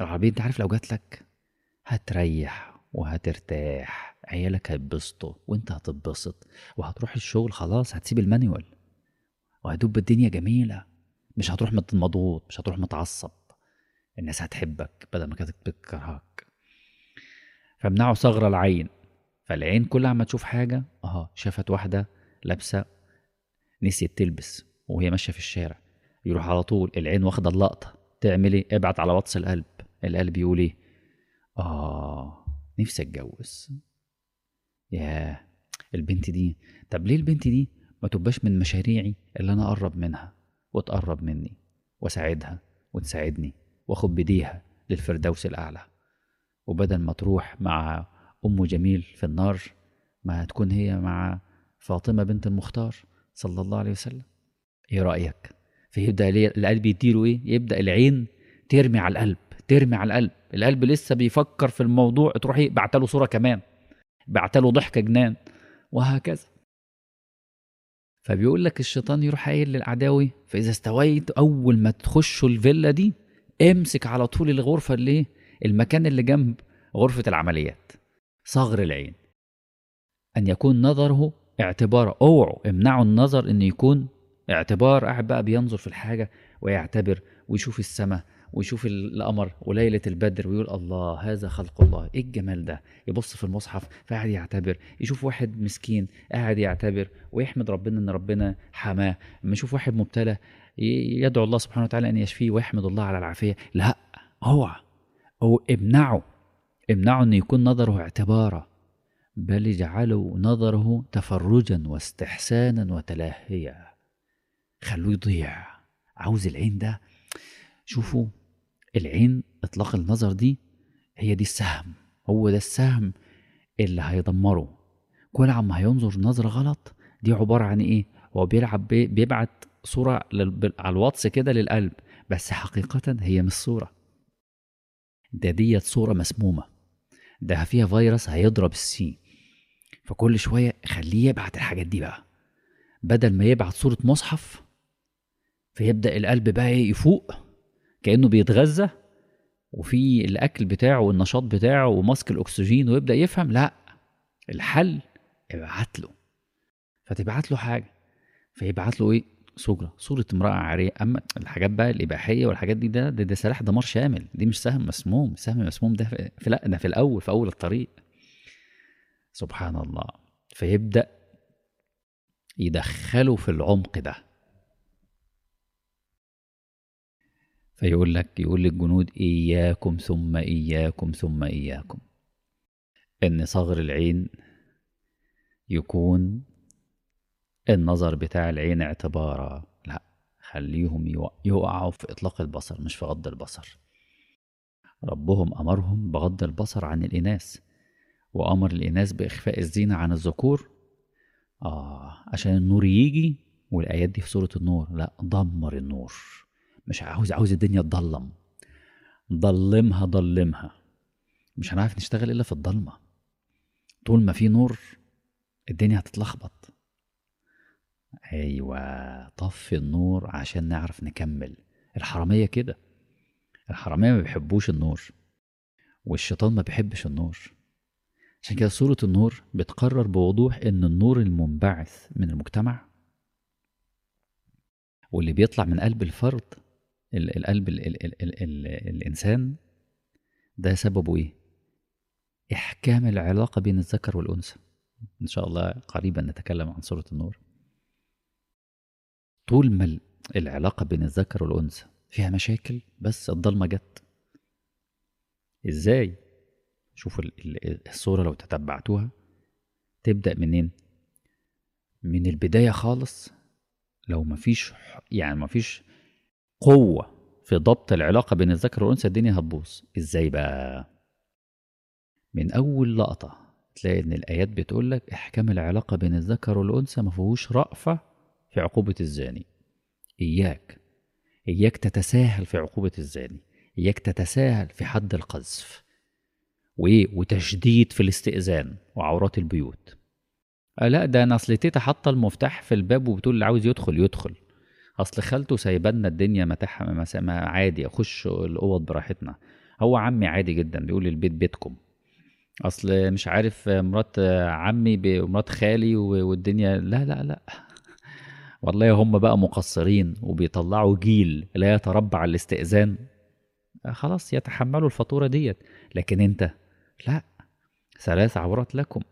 العربية انت عارف لو جات لك هتريح وهترتاح عيالك هيتبسطوا وانت هتتبسط وهتروح الشغل خلاص هتسيب المانيوال وهدوب الدنيا جميلة مش هتروح مضغوط مش هتروح متعصب الناس هتحبك بدل ما كانت بتكرهك فامنعوا صغر العين فالعين كل عما تشوف حاجة اه شافت واحدة لابسة نسيت تلبس وهي ماشية في الشارع يروح على طول العين واخدة اللقطة تعمل ايه ابعت على واتس القلب القلب يقول ايه اه نفسي اتجوز ياه البنت دي طب ليه البنت دي ما تبقاش من مشاريعي اللي انا اقرب منها وتقرب مني واساعدها وتساعدني واخد بديها للفردوس الاعلى وبدل ما تروح مع ام جميل في النار ما تكون هي مع فاطمه بنت المختار صلى الله عليه وسلم ايه رايك فيبدا القلب يديله ايه يبدا العين ترمي على القلب ترمي على القلب القلب لسه بيفكر في الموضوع تروحي بعت له صوره كمان بعت له ضحكه جنان وهكذا فبيقول لك الشيطان يروح قايل للعداوي فاذا استويت اول ما تخشوا الفيلا دي امسك على طول الغرفه اللي إيه؟ المكان اللي جنب غرفه العمليات صغر العين ان يكون نظره اعتبار اوعوا امنعوا النظر ان يكون اعتبار قاعد بقى بينظر في الحاجه ويعتبر ويشوف السماء ويشوف القمر وليلة البدر ويقول الله هذا خلق الله ايه الجمال ده يبص في المصحف فقاعد يعتبر يشوف واحد مسكين قاعد يعتبر ويحمد ربنا ان ربنا حماه لما يشوف واحد مبتلى يدعو الله سبحانه وتعالى ان يشفيه ويحمد الله على العافية لا اوعى او امنعه امنعه ان يكون نظره اعتبارا بل اجعلوا نظره تفرجا واستحسانا وتلاهيا خلوه يضيع عاوز العين ده شوفوا العين اطلاق النظر دي هي دي السهم هو ده السهم اللي هيدمره كل عما هينظر نظرة غلط دي عبارة عن ايه هو بيلعب بيبعت صورة على الواتس كده للقلب بس حقيقة هي مش صورة ده ديت صورة مسمومة ده فيها فيروس هيضرب السي فكل شوية خليه يبعت الحاجات دي بقى بدل ما يبعت صورة مصحف فيبدأ القلب بقى يفوق كانه بيتغذى وفي الاكل بتاعه والنشاط بتاعه وماسك الاكسجين ويبدا يفهم لا الحل ابعت له فتبعت له حاجه فيبعت له ايه صورة صورة امرأة عارية أما الحاجات بقى الإباحية والحاجات دي ده, ده, ده سلاح دمار شامل دي مش سهم مسموم سهم مسموم ده في لا ده في الأول في أول الطريق سبحان الله فيبدأ يدخله في العمق ده فيقول لك يقول للجنود إياكم ثم إياكم ثم إياكم إن صغر العين يكون النظر بتاع العين اعتبارا لا خليهم يقعوا في إطلاق البصر مش في غض البصر ربهم أمرهم بغض البصر عن الإناث وأمر الإناث بإخفاء الزينة عن الذكور آه عشان النور يجي والآيات دي في سورة النور لا دمر النور مش عاوز عاوز الدنيا تضلم ضلمها ضلمها مش هنعرف نشتغل الا في الضلمه طول ما في نور الدنيا هتتلخبط ايوه طفي النور عشان نعرف نكمل الحراميه كده الحراميه ما بيحبوش النور والشيطان ما بيحبش النور عشان كده سورة النور بتقرر بوضوح إن النور المنبعث من المجتمع واللي بيطلع من قلب الفرد القلب ال ال ال ال ال الإنسان ده سببه إيه؟ إحكام العلاقة بين الذكر والأنثى إن شاء الله قريبا نتكلم عن سورة النور طول ما العلاقة بين الذكر والأنثى فيها مشاكل بس الضلمة جت إزاي؟ شوفوا الصورة لو تتبعتوها تبدأ منين؟ من البداية خالص لو مفيش يعني مفيش قوة في ضبط العلاقة بين الذكر والأنثى الدنيا هتبوظ إزاي بقى؟ من أول لقطة تلاقي إن الآيات بتقول لك إحكام العلاقة بين الذكر والأنثى ما فيهوش رأفة في عقوبة الزاني إياك إياك تتساهل في عقوبة الزاني إياك تتساهل في حد القذف وإيه وتشديد في الاستئذان وعورات البيوت آه لا ده أنا أصل تيتا حاطة المفتاح في الباب وبتقول اللي عاوز يدخل يدخل اصل خالته سايبالنا الدنيا متاح ما عادي اخش الاوض براحتنا هو عمي عادي جدا بيقول البيت بيتكم اصل مش عارف مرات عمي بمرات خالي و- والدنيا لا لا لا والله هم بقى مقصرين وبيطلعوا جيل لا يتربى على الاستئذان خلاص يتحملوا الفاتورة ديت لكن انت لا ثلاث عورات لكم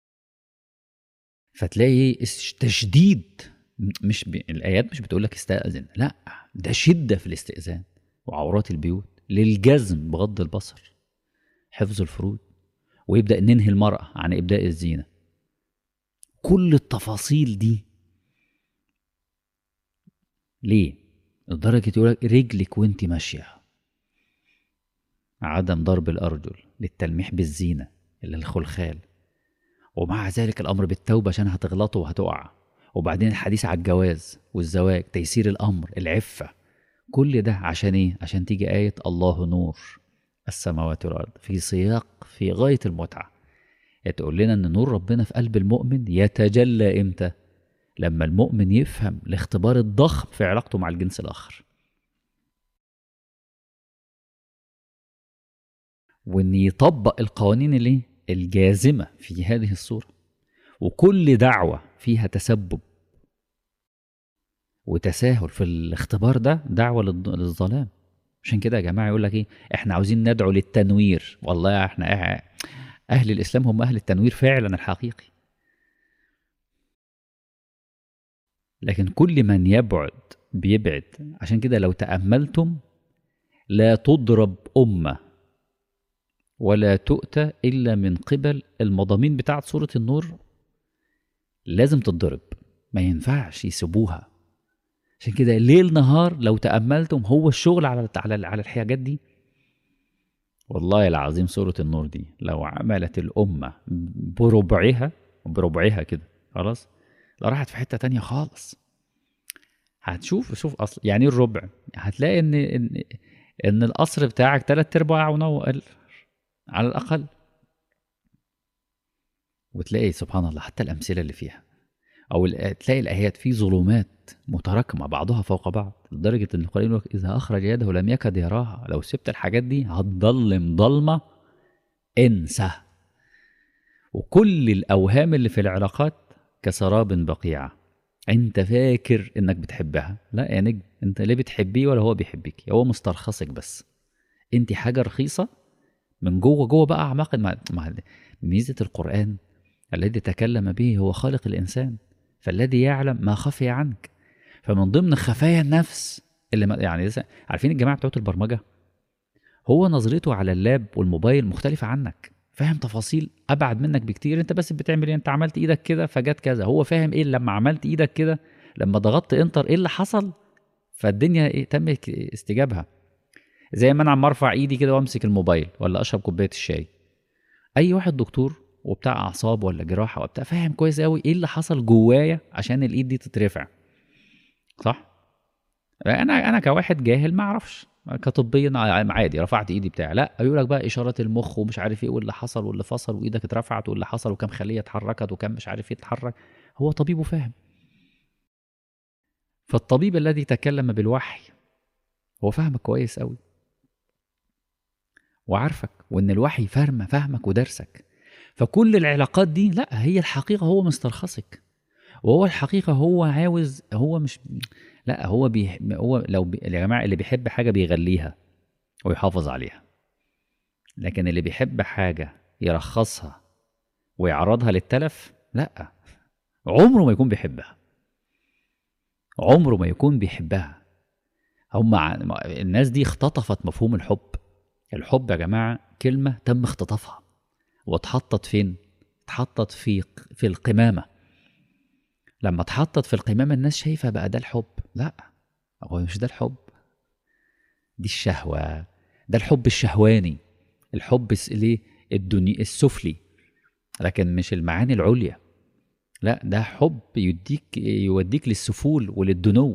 فتلاقي الس- تشديد م- مش ب... الايات مش بتقول لك استأذن لا ده شدة في الاستئذان وعورات البيوت للجزم بغض البصر حفظ الفروج ويبدأ ننهي المرأة عن إبداء الزينة كل التفاصيل دي ليه؟ لدرجة يقول لك رجلك وانت ماشية عدم ضرب الأرجل للتلميح بالزينة إلا الخلخال ومع ذلك الأمر بالتوبة عشان هتغلطوا وهتقع وبعدين الحديث على الجواز والزواج تيسير الأمر العفة كل ده عشان إيه؟ عشان تيجي آية الله نور السماوات والأرض في سياق في غاية المتعة تقول لنا إن نور ربنا في قلب المؤمن يتجلى إمتى؟ لما المؤمن يفهم الاختبار الضخم في علاقته مع الجنس الآخر وإن يطبق القوانين اللي الجازمة في هذه الصورة وكل دعوة فيها تسبب وتساهل في الاختبار ده دعوة للض- للظلام عشان كده يا جماعة يقول لك ايه احنا عاوزين ندعو للتنوير والله احنا أه- اهل الاسلام هم اهل التنوير فعلا الحقيقي لكن كل من يبعد بيبعد عشان كده لو تأملتم لا تضرب أمة ولا تؤتى إلا من قبل المضامين بتاعت سورة النور لازم تتضرب ما ينفعش يسيبوها عشان كده ليل نهار لو تأملتم هو الشغل على على على الحاجات دي والله العظيم سورة النور دي لو عملت الأمة بربعها بربعها كده خلاص لا راحت في حتة تانية خالص هتشوف شوف أصل يعني إيه الربع هتلاقي إن إن إن القصر بتاعك تلات أرباع ونوع على الأقل وتلاقي سبحان الله حتى الأمثلة اللي فيها أو ال- تلاقي الآيات في ظلمات متراكمة بعضها فوق بعض لدرجة إن القرآن يقول لك إذا أخرج يده لم يكد يراها لو سبت الحاجات دي هتضلم ضلمة انسى وكل الأوهام اللي في العلاقات كسراب بقيعة انت فاكر انك بتحبها لا يا نجم انت ليه بتحبيه ولا هو بيحبك هو مسترخصك بس انت حاجة رخيصة من جوه جوه بقى اعماق مع مع ميزة القرآن الذي تكلم به هو خالق الإنسان فالذي يعلم ما خفي عنك فمن ضمن خفايا النفس اللي ما يعني لسه- عارفين الجماعة بتوع البرمجة هو نظرته على اللاب والموبايل مختلفة عنك فاهم تفاصيل ابعد منك بكتير انت بس بتعمل ايه انت عملت ايدك كده فجت كذا هو فاهم ايه لما عملت ايدك كده لما ضغطت انتر ايه اللي حصل فالدنيا ايه تم استجابها زي ما انا عم ارفع ايدي كده وامسك الموبايل ولا اشرب كوبايه الشاي اي واحد دكتور وبتاع اعصاب ولا جراحه وبتاع فاهم كويس قوي ايه اللي حصل جوايا عشان الايد دي تترفع صح انا انا كواحد جاهل ما اعرفش كطبيا عادي رفعت ايدي بتاع لا يقول لك بقى اشارات المخ ومش عارف ايه واللي حصل واللي فصل وايدك اترفعت واللي حصل وكم خليه اتحركت وكم مش عارف ايه اتحرك هو طبيب وفاهم فالطبيب الذي تكلم بالوحي هو فاهمك كويس قوي وعارفك وان الوحي فاهمه فاهمك ودرسك فكل العلاقات دي لا هي الحقيقه هو مسترخصك وهو الحقيقه هو عاوز هو مش لا هو بي هو لو بي... يا جماعه اللي بيحب حاجه بيغليها ويحافظ عليها لكن اللي بيحب حاجه يرخصها ويعرضها للتلف لا عمره ما يكون بيحبها عمره ما يكون بيحبها هم الناس دي اختطفت مفهوم الحب الحب يا جماعه كلمه تم اختطافها واتحطت فين اتحطت في في القمامه لما اتحطت في القمامة الناس شايفة بقى ده الحب لا هو مش ده الحب دي الشهوة ده الحب الشهواني الحب ليه الدنيا السفلي لكن مش المعاني العليا لا ده حب يديك يوديك للسفول وللدنو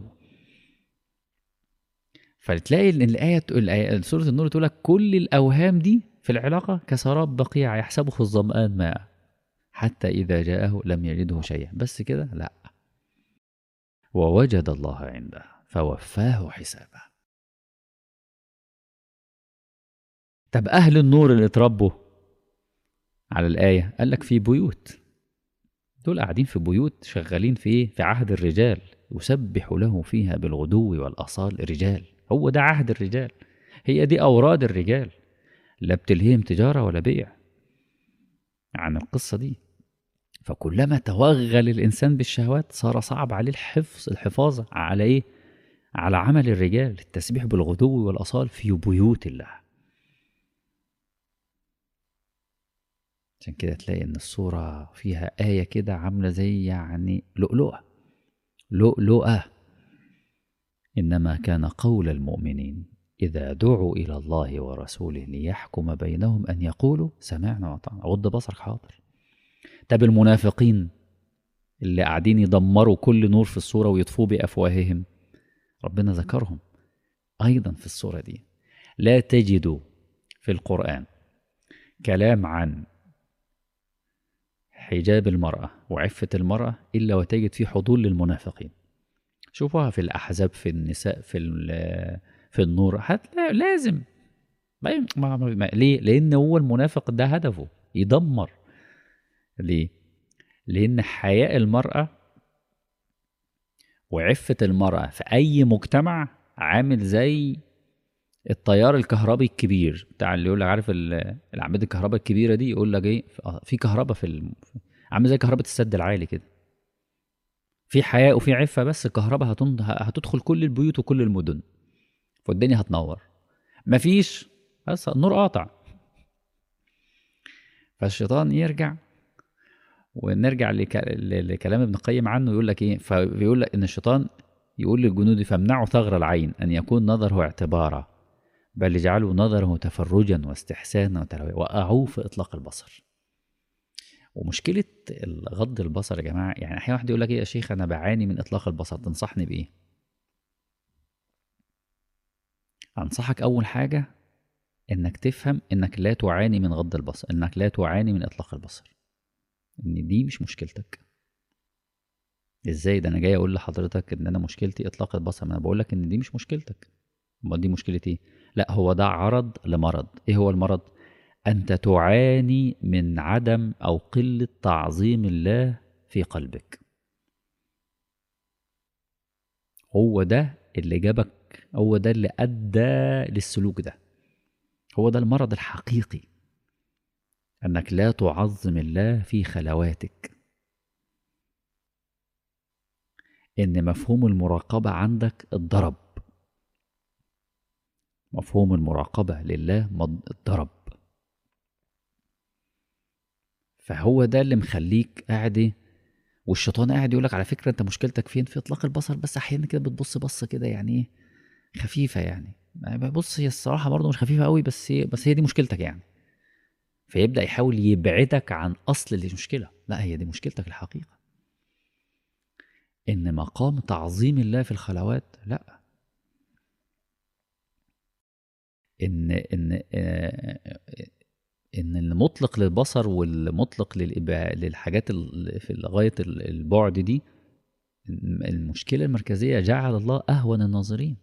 فتلاقي ان الايه الآية سوره النور تقول لك كل الاوهام دي في العلاقه كسراب بقيع يحسبه الظمآن ماء حتى إذا جاءه لم يجده شيئا بس كده لا ووجد الله عنده فوفاه حسابه طب أهل النور اللي اتربوا على الآية قال لك في بيوت دول قاعدين في بيوت شغالين في ايه في عهد الرجال يسبح له فيها بالغدو والأصال رجال هو ده عهد الرجال هي دي أوراد الرجال لا بتلهيهم تجارة ولا بيع عن القصة دي فكلما توغل الإنسان بالشهوات صار صعب عليه الحفظ الحفاظ على إيه؟ على عمل الرجال التسبيح بالغدو والأصال في بيوت الله عشان كده تلاقي إن الصورة فيها آية كده عاملة زي يعني لؤلؤة لؤلؤة إنما كان قول المؤمنين إذا دعوا إلى الله ورسوله ليحكم بينهم أن يقولوا سمعنا وأطعنا غض بصرك حاضر طب المنافقين اللي قاعدين يدمروا كل نور في الصورة ويطفوا بأفواههم ربنا ذكرهم أيضا في الصورة دي لا تجدوا في القرآن كلام عن حجاب المرأة وعفة المرأة إلا وتجد فيه حضور للمنافقين شوفوها في الأحزاب في النساء في في النور هتلاقي لازم ما ما ما ليه؟ لأن هو المنافق ده هدفه يدمر ليه؟ لأن حياء المرأة وعفة المرأة في أي مجتمع عامل زي التيار الكهربي الكبير بتاع اللي يقول لك عارف الأعمدة الكهرباء الكبيرة دي يقول لك إيه في كهرباء في الم... عامل زي كهرباء السد العالي كده في حياء وفي عفة بس الكهرباء هتن... هتدخل كل البيوت وكل المدن والدنيا هتنور مفيش بس النور قاطع فالشيطان يرجع ونرجع لك... لكلام ابن القيم عنه يقول لك ايه فبيقول لك ان الشيطان يقول للجنود فامنعوا ثغر العين ان يكون نظره اعتبارا بل اجعلوا نظره تفرجا واستحسانا وتلويا وقعوه في اطلاق البصر ومشكله غض البصر يا جماعه يعني احيانا واحد يقول لك ايه يا شيخ انا بعاني من اطلاق البصر تنصحني بايه انصحك اول حاجه انك تفهم انك لا تعاني من غض البصر انك لا تعاني من اطلاق البصر ان دي مش مشكلتك ازاي ده انا جاي اقول لحضرتك ان انا مشكلتي اطلاق البصر ما انا بقول لك ان دي مش مشكلتك امال دي مشكلتي ايه لا هو ده عرض لمرض ايه هو المرض انت تعاني من عدم او قله تعظيم الله في قلبك هو ده اللي جابك هو ده اللي ادى للسلوك ده هو ده المرض الحقيقي انك لا تعظم الله في خلواتك ان مفهوم المراقبه عندك اتضرب مفهوم المراقبه لله اتضرب فهو ده اللي مخليك قاعد والشيطان قاعد يقول لك على فكره انت مشكلتك فين في اطلاق البصر بس احيانا كده بتبص بصه كده يعني ايه خفيفه يعني بص هي الصراحه برضه مش خفيفه قوي بس هي بس هي دي مشكلتك يعني فيبدا يحاول يبعدك عن اصل المشكله لا هي دي مشكلتك الحقيقه ان مقام تعظيم الله في الخلوات لا ان ان ان المطلق للبصر والمطلق للإبع... للحاجات في غايه البعد دي المشكله المركزيه جعل الله اهون الناظرين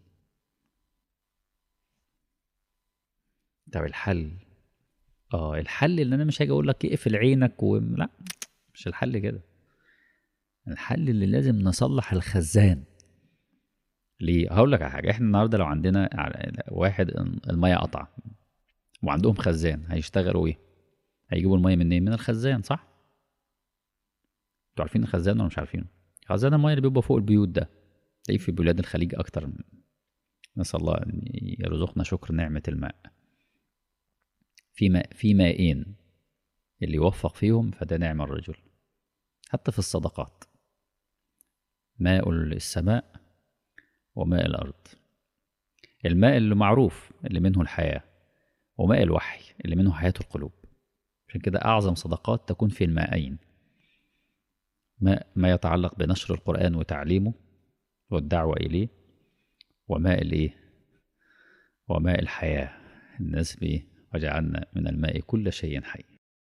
طب الحل اه الحل اللي انا مش هاجي اقول لك اقفل عينك و... لا مش الحل كده الحل اللي لازم نصلح الخزان ليه هقول لك على حاجه احنا النهارده لو عندنا واحد الميه قطع وعندهم خزان هيشتغلوا ايه هيجيبوا الميه منين من الخزان صح انتوا عارفين الخزان ولا مش عارفينه خزان الميه اللي بيبقى فوق البيوت ده تلاقيه في بلاد الخليج اكتر نسال الله ان يرزقنا شكر نعمه الماء في ماء في مائين اللي يوفق فيهم فده نعم الرجل حتى في الصدقات ماء السماء وماء الأرض الماء اللي معروف اللي منه الحياة وماء الوحي اللي منه حياة القلوب عشان كده أعظم صدقات تكون في المائين ماء ما يتعلق بنشر القرآن وتعليمه والدعوة إليه وماء الإيه وماء الحياة الناس بإيه وجعلنا من الماء كل شيء حي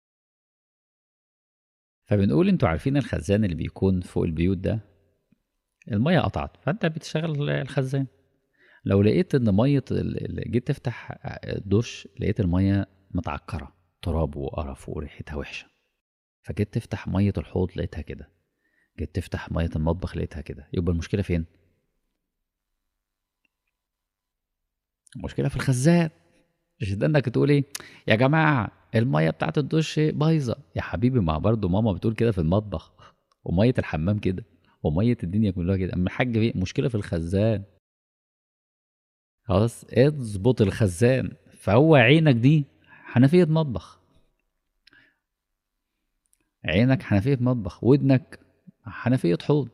فبنقول انتوا عارفين الخزان اللي بيكون فوق البيوت ده المية قطعت فانت بتشغل الخزان لو لقيت ان ميه جيت تفتح الدش لقيت الميه متعكره تراب وقرف وريحتها وحشه فجيت تفتح ميه الحوض لقيتها كده جيت تفتح ميه المطبخ لقيتها كده يبقى المشكله فين المشكله في الخزان مش ده انك تقول ايه يا جماعه الميه بتاعت الدش بايظه يا حبيبي ما برضه ماما بتقول كده في المطبخ وميه الحمام كده وميه الدنيا كلها كده اما الحاج في مشكله في الخزان خلاص اظبط الخزان فهو عينك دي حنفيه مطبخ عينك حنفيه مطبخ ودنك حنفيه حوض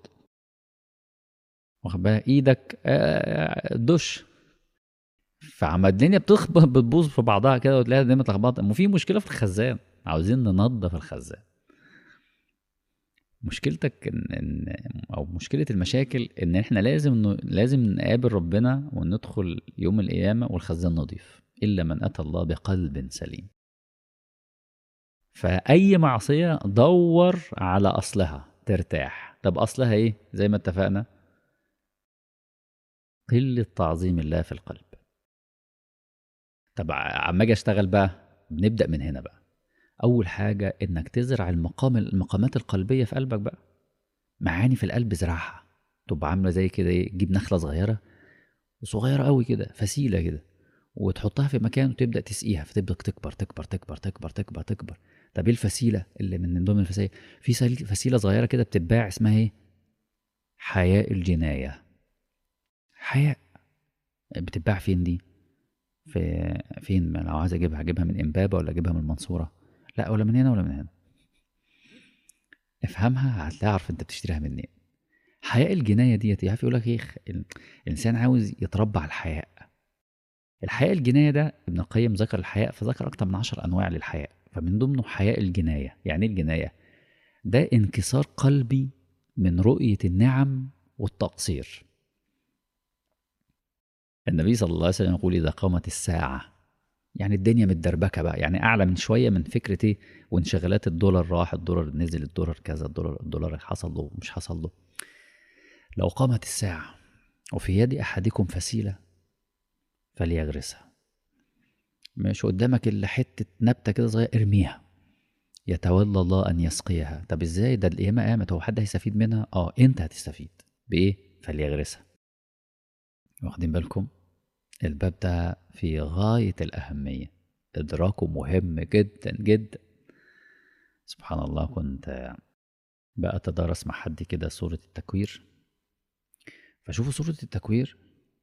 واخد بالك ايدك آه، دش فعما الدنيا بتخبط بتبوظ في بعضها كده وتلاقيها الدنيا متلخبطه وفي مشكله في الخزان عاوزين ننظف الخزان مشكلتك إن, ان او مشكله المشاكل ان احنا لازم لازم نقابل ربنا وندخل يوم القيامه والخزان نظيف الا من اتى الله بقلب سليم فاي معصيه دور على اصلها ترتاح طب اصلها ايه زي ما اتفقنا قله تعظيم الله في القلب طب عما اجي اشتغل بقى بنبدا من هنا بقى اول حاجه انك تزرع المقام المقامات القلبيه في قلبك بقى معاني في القلب زرعها تبقى عامله زي كده ايه تجيب نخله صغيره صغيره قوي كده فسيله كده وتحطها في مكان وتبدا تسقيها فتبدا تكبر تكبر تكبر تكبر تكبر تكبر طب ايه الفسيله اللي من ضمن الفسائل في فسيله صغيره كده بتتباع اسمها ايه حياء الجنايه حياء بتتباع فين دي في فين لو عايز اجيبها اجيبها من امبابه ولا اجيبها من المنصوره لا ولا من هنا ولا من هنا افهمها هتعرف انت بتشتريها منين حياء الجنايه ديت عارف يقول لك ايه الانسان عاوز يتربى على الحياء الحياء الجنايه ده ابن القيم ذكر الحياء فذكر اكتر من عشر انواع للحياء فمن ضمنه حياء الجنايه يعني ايه الجنايه ده انكسار قلبي من رؤيه النعم والتقصير النبي صلى الله عليه وسلم يقول إذا قامت الساعة يعني الدنيا متدربكة بقى يعني أعلى من شوية من فكرة إيه وانشغالات الدولار راح الدولار نزل الدولار كذا الدولار الدولار حصل له مش حصل له لو قامت الساعة وفي يد أحدكم فسيلة فليغرسها مش قدامك إلا حتة نبتة كده صغيرة ارميها يتولى الله أن يسقيها طب إزاي ده القيامة قامت هو حد هيستفيد منها؟ آه أنت هتستفيد بإيه؟ فليغرسها واخدين بالكم الباب ده في غاية الأهمية إدراكه مهم جدا جدا سبحان الله كنت بقى أتدارس مع حد كده سورة التكوير فشوفوا سورة التكوير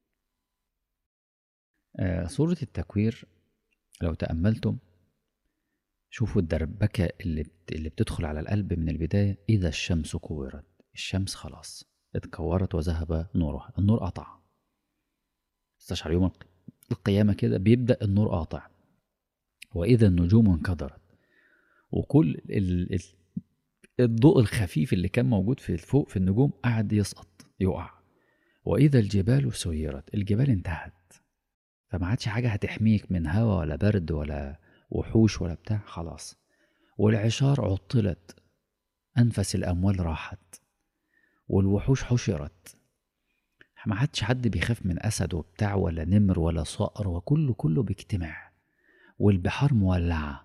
آه سورة التكوير لو تأملتم شوفوا الدربكة اللي, اللي بتدخل على القلب من البداية إذا الشمس كورت الشمس خلاص اتكورت وذهب نورها النور قطع استشعر يوم القيامة كده بيبدأ النور قاطع وإذا النجوم انكدرت وكل ال ال الضوء الخفيف اللي كان موجود في فوق في النجوم قعد يسقط يقع وإذا الجبال سيرت الجبال انتهت فما عادش حاجة هتحميك من هوا ولا برد ولا وحوش ولا بتاع خلاص والعشار عطلت أنفس الأموال راحت والوحوش حشرت ما عادش حد بيخاف من اسد وبتاع ولا نمر ولا صقر وكله كله باجتماع والبحار مولعه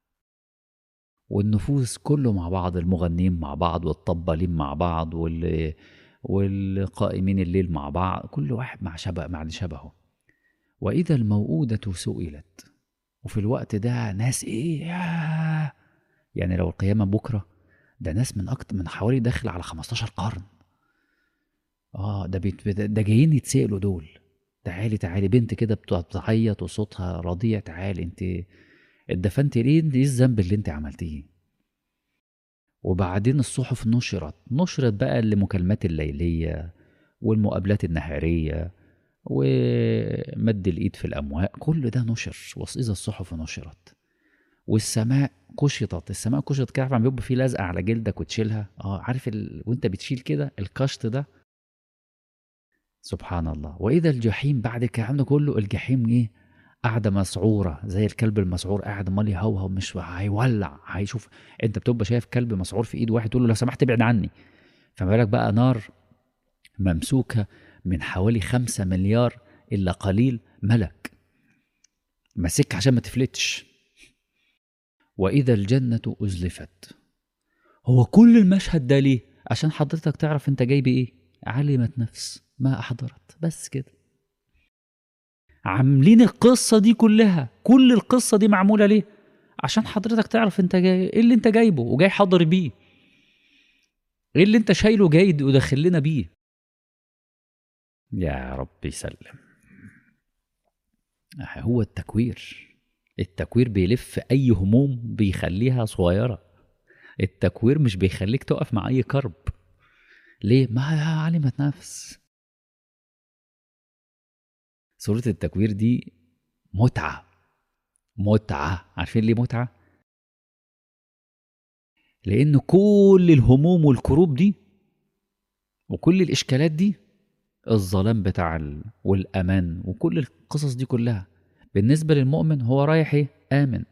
والنفوس كله مع بعض المغنيين مع بعض والطبالين مع بعض وال والقائمين الليل مع بعض كل واحد مع شبه مع شبهه وإذا الموءودة سئلت وفي الوقت ده ناس إيه يعني لو القيامة بكرة ده ناس من أكتر من حوالي داخل على 15 قرن اه ده بيت ده جايين يتسألوا دول تعالي تعالي بنت كده بتعيط وصوتها رضيع تعالي انت اتدفنتي ليه ايه الذنب اللي انت عملتيه وبعدين الصحف نشرت نشرت بقى المكالمات الليلية والمقابلات النهارية ومد الإيد في الأموال كل ده نشر وإذا الصحف نشرت والسماء كشطت السماء كشطت كده عارف بيبقى فيه لزقة على جلدك وتشيلها اه عارف ال... وانت بتشيل كده الكشط ده سبحان الله واذا الجحيم بعد الكلام ده كله الجحيم ايه قاعده مسعوره زي الكلب المسعور قاعد امال يهوهو مش هيولع هيشوف انت بتبقى شايف كلب مسعور في ايد واحد تقول له لو سمحت ابعد عني فما بالك بقى نار ممسوكه من حوالي خمسة مليار الا قليل ملك ماسك عشان ما تفلتش واذا الجنه ازلفت هو كل المشهد ده ليه عشان حضرتك تعرف انت جاي بايه علمت نفس ما احضرت بس كده عاملين القصه دي كلها كل القصه دي معموله ليه عشان حضرتك تعرف انت جاي ايه اللي انت جايبه وجاي حاضر بيه ايه اللي انت شايله جاي وداخل لنا بيه يا رب يسلم هو التكوير التكوير بيلف اي هموم بيخليها صغيره التكوير مش بيخليك تقف مع اي كرب ليه ما علمت نفس سورة التكوير دي متعة متعة عارفين ليه متعة؟ لأن كل الهموم والكروب دي وكل الإشكالات دي الظلام بتاع ال... والأمان وكل القصص دي كلها بالنسبة للمؤمن هو رايح إيه؟ آمن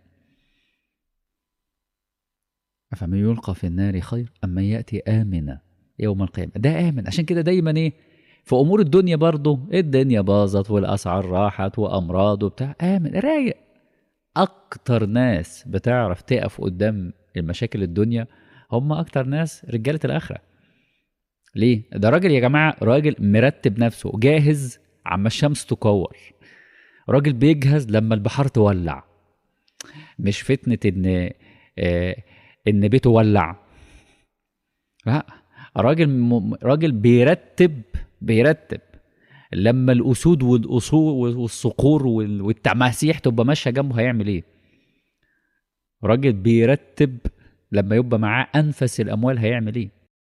أفمن يلقى في النار خير أم من يأتي آمنا يوم القيامة ده آمن عشان كده دايما إيه في أمور الدنيا برضه الدنيا باظت والأسعار راحت وأمراض وبتاع آمن رايق أكتر ناس بتعرف تقف قدام المشاكل الدنيا هم أكتر ناس رجالة الآخرة ليه؟ ده راجل يا جماعة راجل مرتب نفسه جاهز عما الشمس تكور راجل بيجهز لما البحار تولع مش فتنة إن آه إن بيته ولع لا راجل م... راجل بيرتب بيرتب لما الاسود والاصول والصقور والتماسيح تبقى ماشيه جنبه هيعمل ايه راجل بيرتب لما يبقى معاه انفس الاموال هيعمل ايه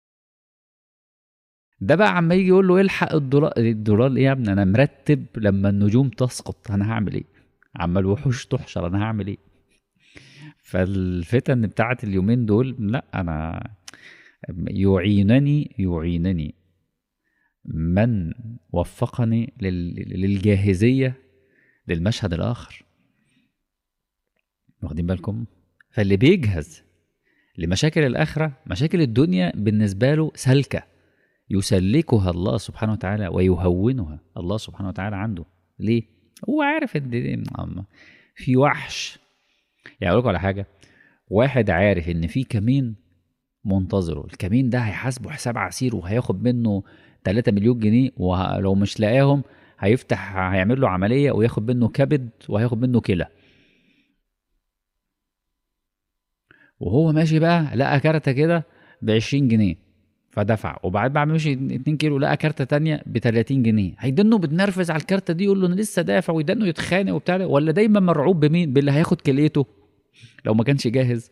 ده بقى عما يجي يقول له الحق الدولار الدولار ايه يا ابني انا مرتب لما النجوم تسقط انا هعمل ايه عما الوحوش تحشر انا هعمل ايه فالفتن بتاعت اليومين دول لا انا يعينني يعينني من وفقني للجاهزية للمشهد الآخر واخدين بالكم فاللي بيجهز لمشاكل الآخرة مشاكل الدنيا بالنسبة له سلكة يسلكها الله سبحانه وتعالى ويهونها الله سبحانه وتعالى عنده ليه؟ هو عارف ان في وحش يعني اقول لكم على حاجه واحد عارف ان في كمين منتظره الكمين ده هيحاسبه حساب عسير وهياخد منه 3 مليون جنيه ولو مش لاقاهم هيفتح هيعمل له عمليه وياخد منه كبد وهياخد منه كلى وهو ماشي بقى لقى كارته كده ب 20 جنيه فدفع وبعد بعد ما مشي 2 كيلو لقى كارته تانية ب 30 جنيه هيدنه بتنرفز على الكارته دي يقول له انا لسه دافع ويدنه يتخانق وبتاع ولا دايما مرعوب بمين باللي هياخد كليته لو ما كانش جاهز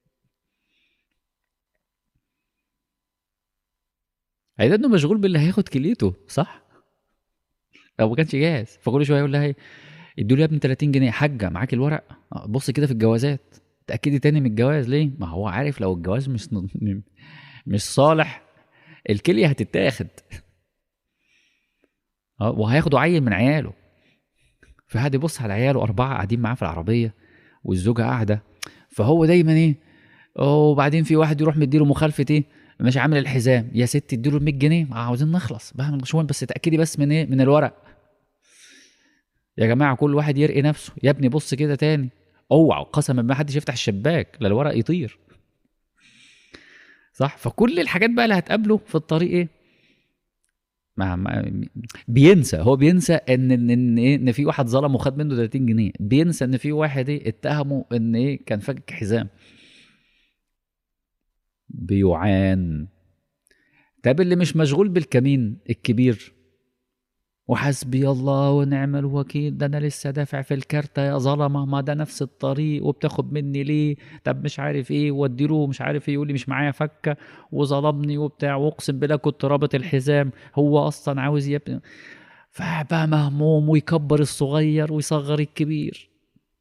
هيدنه مشغول باللي هياخد كليته صح لو ما كانش جاهز فكل شويه يقول لها ادوا لي يا ابني 30 جنيه حاجه معاك الورق بص كده في الجوازات تاكدي تاني من الجواز ليه ما هو عارف لو الجواز مش مش صالح الكليه هتتاخد اه وهياخدوا عيل من عياله فقعد يبص على عياله اربعه قاعدين معاه في العربيه والزوجه قاعده فهو دايما ايه وبعدين في واحد يروح مديله مخالفه ايه مش عامل الحزام يا ست اديله ال 100 جنيه عاوزين نخلص بعمل شويه بس اتاكدي بس من ايه من الورق يا جماعه كل واحد يرقي نفسه يا ابني بص كده تاني اوعى قسما ما حدش يفتح الشباك لا الورق يطير صح فكل الحاجات بقى اللي هتقابله في الطريق ايه ما ما بينسى هو بينسى ان ان ان, إيه إن في واحد ظلم وخد منه 30 جنيه بينسى ان في واحد ايه اتهمه ان ايه كان فاكك حزام بيعان طب اللي مش مشغول بالكمين الكبير وحسبي الله ونعم الوكيل ده انا لسه دافع في الكارتة يا ظلمة ما ده نفس الطريق وبتاخد مني ليه طب مش عارف ايه واديله مش عارف ايه يقول لي مش معايا فكة وظلمني وبتاع واقسم بالله كنت رابط الحزام هو اصلا عاوز يبني فبقى مهموم ويكبر الصغير ويصغر الكبير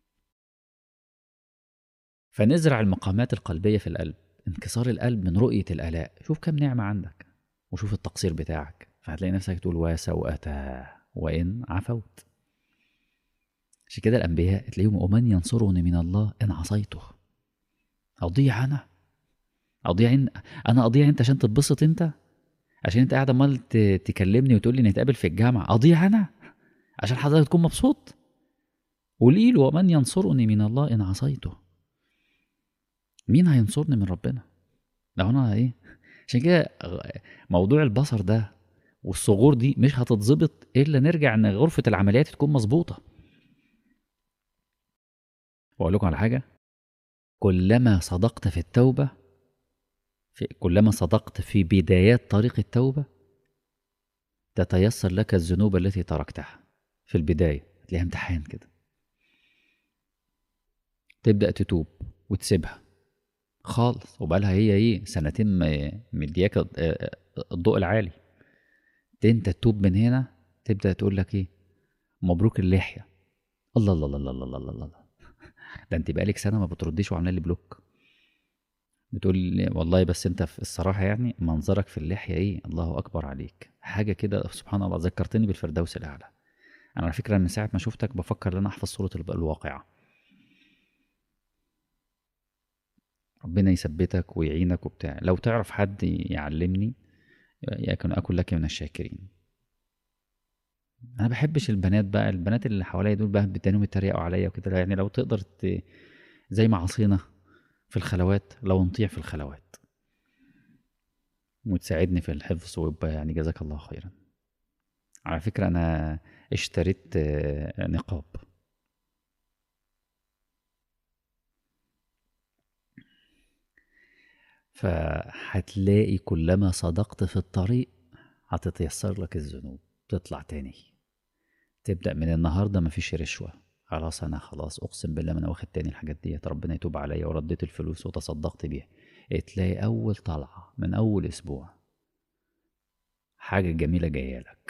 فنزرع المقامات القلبية في القلب انكسار القلب من رؤية الآلاء شوف كم نعمة عندك وشوف التقصير بتاعك فهتلاقي نفسك تقول وسوءتاه وإن عفوت عشان كده الأنبياء تلاقيهم ومن ينصرني من الله إن عصيته أضيع أنا أضيع إن أنا أضيع أنت عشان تتبسط أنت عشان أنت قاعد عمال تكلمني وتقول لي نتقابل في الجامعة أضيع أنا عشان حضرتك تكون مبسوط قولي له ومن ينصرني من الله ان عصيته مين هينصرني من ربنا لو انا ايه عشان كده موضوع البصر ده والصغور دي مش هتتظبط الا نرجع ان غرفه العمليات تكون مظبوطه واقول لكم على حاجه كلما صدقت في التوبه في كلما صدقت في بدايات طريق التوبه تتيسر لك الذنوب التي تركتها في البدايه تلاقيها امتحان كده تبدا تتوب وتسيبها خالص وبقالها هي ايه سنتين مدياك الضوء العالي انت تتوب من هنا تبدا تقول لك ايه مبروك اللحيه الله الله الله الله الله الله, الله. ده انت بقالك سنه ما بترديش وعامله لي بلوك بتقول والله بس انت في الصراحه يعني منظرك في اللحيه ايه الله اكبر عليك حاجه كده سبحان الله ذكرتني بالفردوس الاعلى انا على فكره من ساعه ما شفتك بفكر ان انا احفظ سوره الواقعه ربنا يثبتك ويعينك وبتاع لو تعرف حد يعلمني يكن اكن لك من الشاكرين انا بحبش البنات بقى البنات اللي حواليا دول بقى بتانيهم يتريقوا عليا وكده يعني لو تقدر ت... زي ما عصينا في الخلوات لو نطيع في الخلوات وتساعدني في الحفظ ويبقى يعني جزاك الله خيرا على فكرة أنا اشتريت نقاب فهتلاقي كلما صدقت في الطريق هتتيسر لك الذنوب تطلع تاني تبدأ من النهاردة مفيش رشوة خلاص أنا خلاص أقسم بالله ما أنا واخد تاني الحاجات ديت ربنا يتوب عليا ورديت الفلوس وتصدقت بيها تلاقي أول طلعة من أول أسبوع حاجة جميلة جاية لك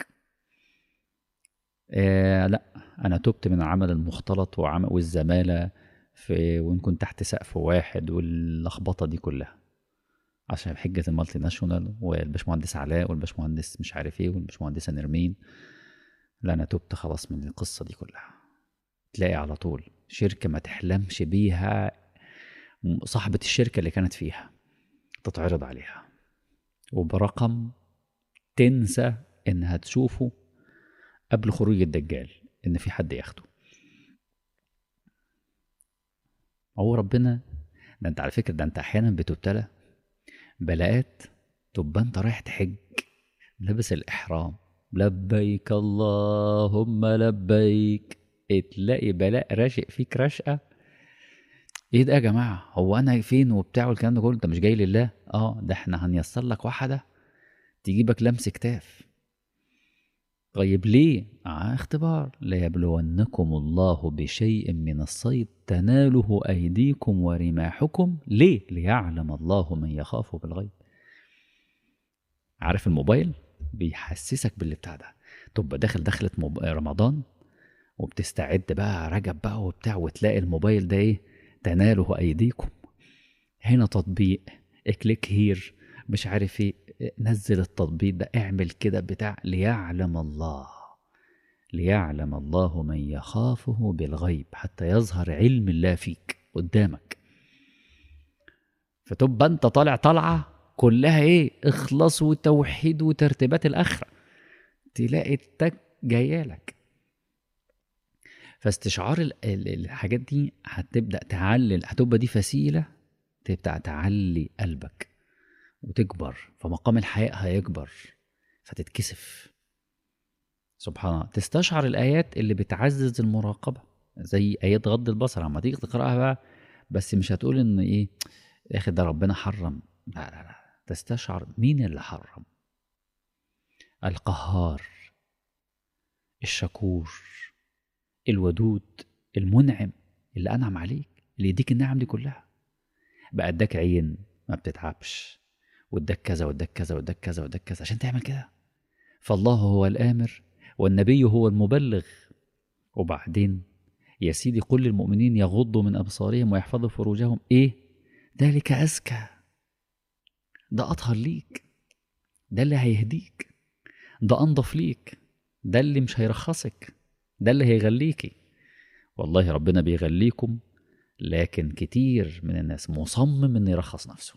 آه لا أنا تبت من العمل المختلط وعمل والزمالة في وإن كنت تحت سقف واحد واللخبطة دي كلها عشان حجة المالتي ناشونال والباشمهندس علاء والباشمهندس مش عارف ايه والباشمهندسة نرمين لا انا تبت خلاص من القصة دي كلها تلاقي على طول شركة ما تحلمش بيها صاحبة الشركة اللي كانت فيها تتعرض عليها وبرقم تنسى انها تشوفه قبل خروج الدجال ان في حد ياخده هو ربنا ده انت على فكرة ده انت احيانا بتبتلى بلاءات تبقى انت رايح تحج لابس الاحرام لبيك اللهم لبيك تلاقي بلاء راشق فيك رشقه ايه ده يا جماعه هو انا فين وبتاع والكلام ده كله انت مش جاي لله اه ده احنا هنيسر لك واحده تجيبك لمس كتاف طيب ليه آه اختبار ليبلونكم الله بشيء من الصيد تناله أيديكم ورماحكم ليه ليعلم الله من يخافه بالغيب عارف الموبايل بيحسسك باللي بتاع ده تبقى داخل دخلة موب... رمضان وبتستعد بقى رجب بقى وبتاع وتلاقي الموبايل ده ايه تناله ايديكم هنا تطبيق اكليك هير مش عارف ايه نزل التطبيق ده اعمل كده بتاع ليعلم الله ليعلم الله من يخافه بالغيب حتى يظهر علم الله فيك قدامك فتبقى انت طالع طالعه كلها ايه اخلاص وتوحيد وترتيبات الاخره تلاقي التك جايه لك فاستشعار الحاجات دي هتبدا تعلل هتبقى دي وسيله تبدا تعلي قلبك وتكبر فمقام الحياء هيكبر فتتكسف سبحان الله تستشعر الآيات اللي بتعزز المراقبة زي آيات غض البصر لما تيجي تقرأها بقى بس مش هتقول إن إيه يا أخي ده ربنا حرم لا لا لا تستشعر مين اللي حرم القهار الشكور الودود المنعم اللي أنعم عليك اللي يديك النعم دي كلها بقى اداك عين ما بتتعبش واداك كذا واداك كذا واداك كذا واداك كذا عشان تعمل كده فالله هو الآمر والنبي هو المبلغ وبعدين يا سيدي قل للمؤمنين يغضوا من أبصارهم ويحفظوا فروجهم إيه ذلك أزكى ده أطهر ليك ده اللي هيهديك ده أنضف ليك ده اللي مش هيرخصك ده اللي هيغليكي والله ربنا بيغليكم لكن كتير من الناس مصمم انه يرخص نفسه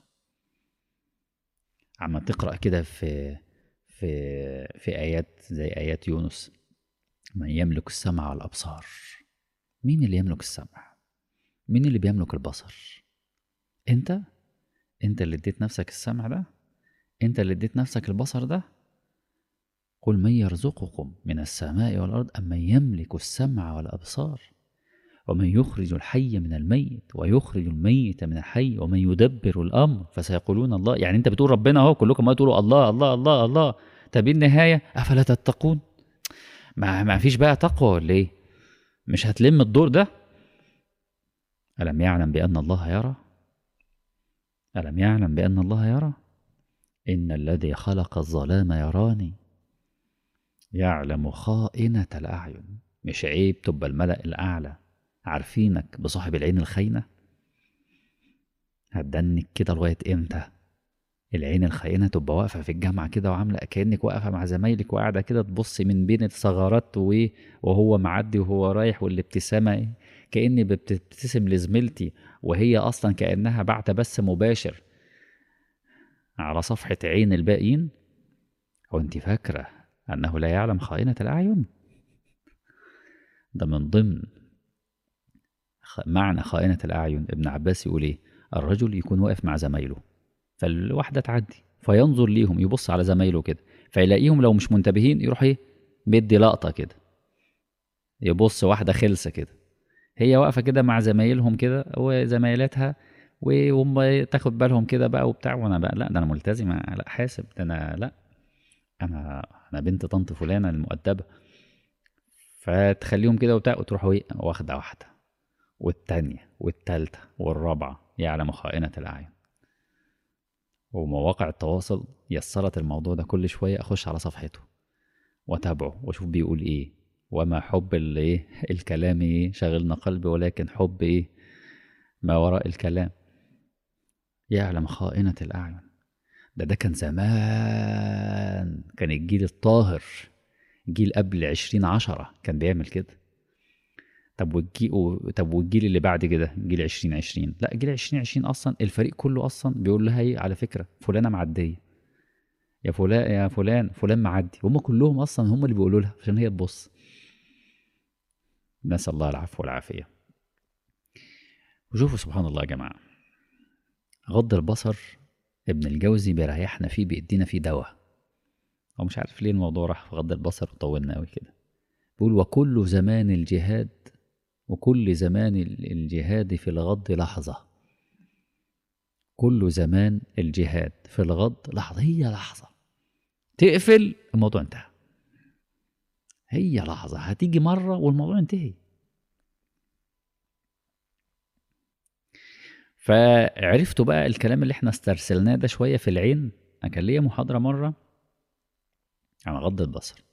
عما تقرا كده في في في ايات زي ايات يونس من يملك السمع والأبصار مين اللي يملك السمع مين اللي بيملك البصر انت انت اللي اديت نفسك السمع ده انت اللي اديت نفسك البصر ده قل من يرزقكم من السماء والأرض أم من يملك السمع والأبصار ومن يخرج الحي من الميت ويخرج الميت من الحي ومن يدبر الأمر فسيقولون الله يعني أنت بتقول ربنا أهو كلكم ما تقولوا الله الله الله الله طب إيه النهاية أفلا تتقون ما, ما فيش بقى تقوى ولا إيه مش هتلم الدور ده ألم يعلم بأن الله يرى ألم يعلم بأن الله يرى إن الذي خلق الظلام يراني يعلم خائنة الأعين مش عيب تبقى الملأ الأعلى عارفينك بصاحب العين الخاينة هتدنك كده لغاية إمتى العين الخاينة تبقى واقفة في الجامعة كده وعاملة كأنك واقفة مع زمايلك وقاعدة كده تبص من بين الثغرات وهو معدي وهو رايح والابتسامة كأني بتبتسم لزميلتي وهي أصلا كأنها بعت بس مباشر على صفحة عين الباقيين وانت فاكرة أنه لا يعلم خائنة الأعين ده من ضمن معنى خائنة الأعين ابن عباس يقول إيه الرجل يكون واقف مع زمايله فالواحدة تعدي فينظر ليهم يبص على زمايله كده فيلاقيهم لو مش منتبهين يروح إيه مدي لقطة كده يبص واحدة خلسة كده هي واقفة كده مع زمايلهم كده وزمايلاتها وهم تاخد بالهم كده بقى وبتاع وانا بقى لا ده انا ملتزمه لا حاسب ده انا لا انا انا بنت طنط فلانه المؤدبه فتخليهم كده وبتاع وتروح واخده واحده والتانية والتالتة والرابعة يعلم خائنة الأعين ومواقع التواصل يسرت الموضوع ده كل شوية أخش على صفحته وأتابعه وأشوف بيقول إيه وما حب الايه الكلام ايه شغلنا قلبي ولكن حب ايه ما وراء الكلام يعلم خائنة الأعين ده ده كان زمان كان الجيل الطاهر جيل قبل عشرين عشرة كان بيعمل كده طب والجيل طب والجيل اللي بعد كده جيل عشرين عشرين لا جيل عشرين عشرين أصلا الفريق كله أصلا بيقول لها إيه على فكرة فلانة معدية يا فلان يا فلان فلان معدي هم كلهم أصلا هم اللي بيقولوا لها عشان هي تبص نسأل الله العفو والعافية وشوفوا سبحان الله يا جماعة غض البصر ابن الجوزي بيريحنا فيه بيدينا فيه دواء هو مش عارف ليه الموضوع راح في غض البصر وطولنا قوي كده بيقول وكل زمان الجهاد وكل زمان الجهاد في الغض لحظة كل زمان الجهاد في الغض لحظة هي لحظة تقفل الموضوع انتهى هي لحظة هتيجي مرة والموضوع انتهي فعرفتوا بقى الكلام اللي احنا استرسلناه ده شوية في العين أنا كان ليا محاضرة مرة عن غض البصر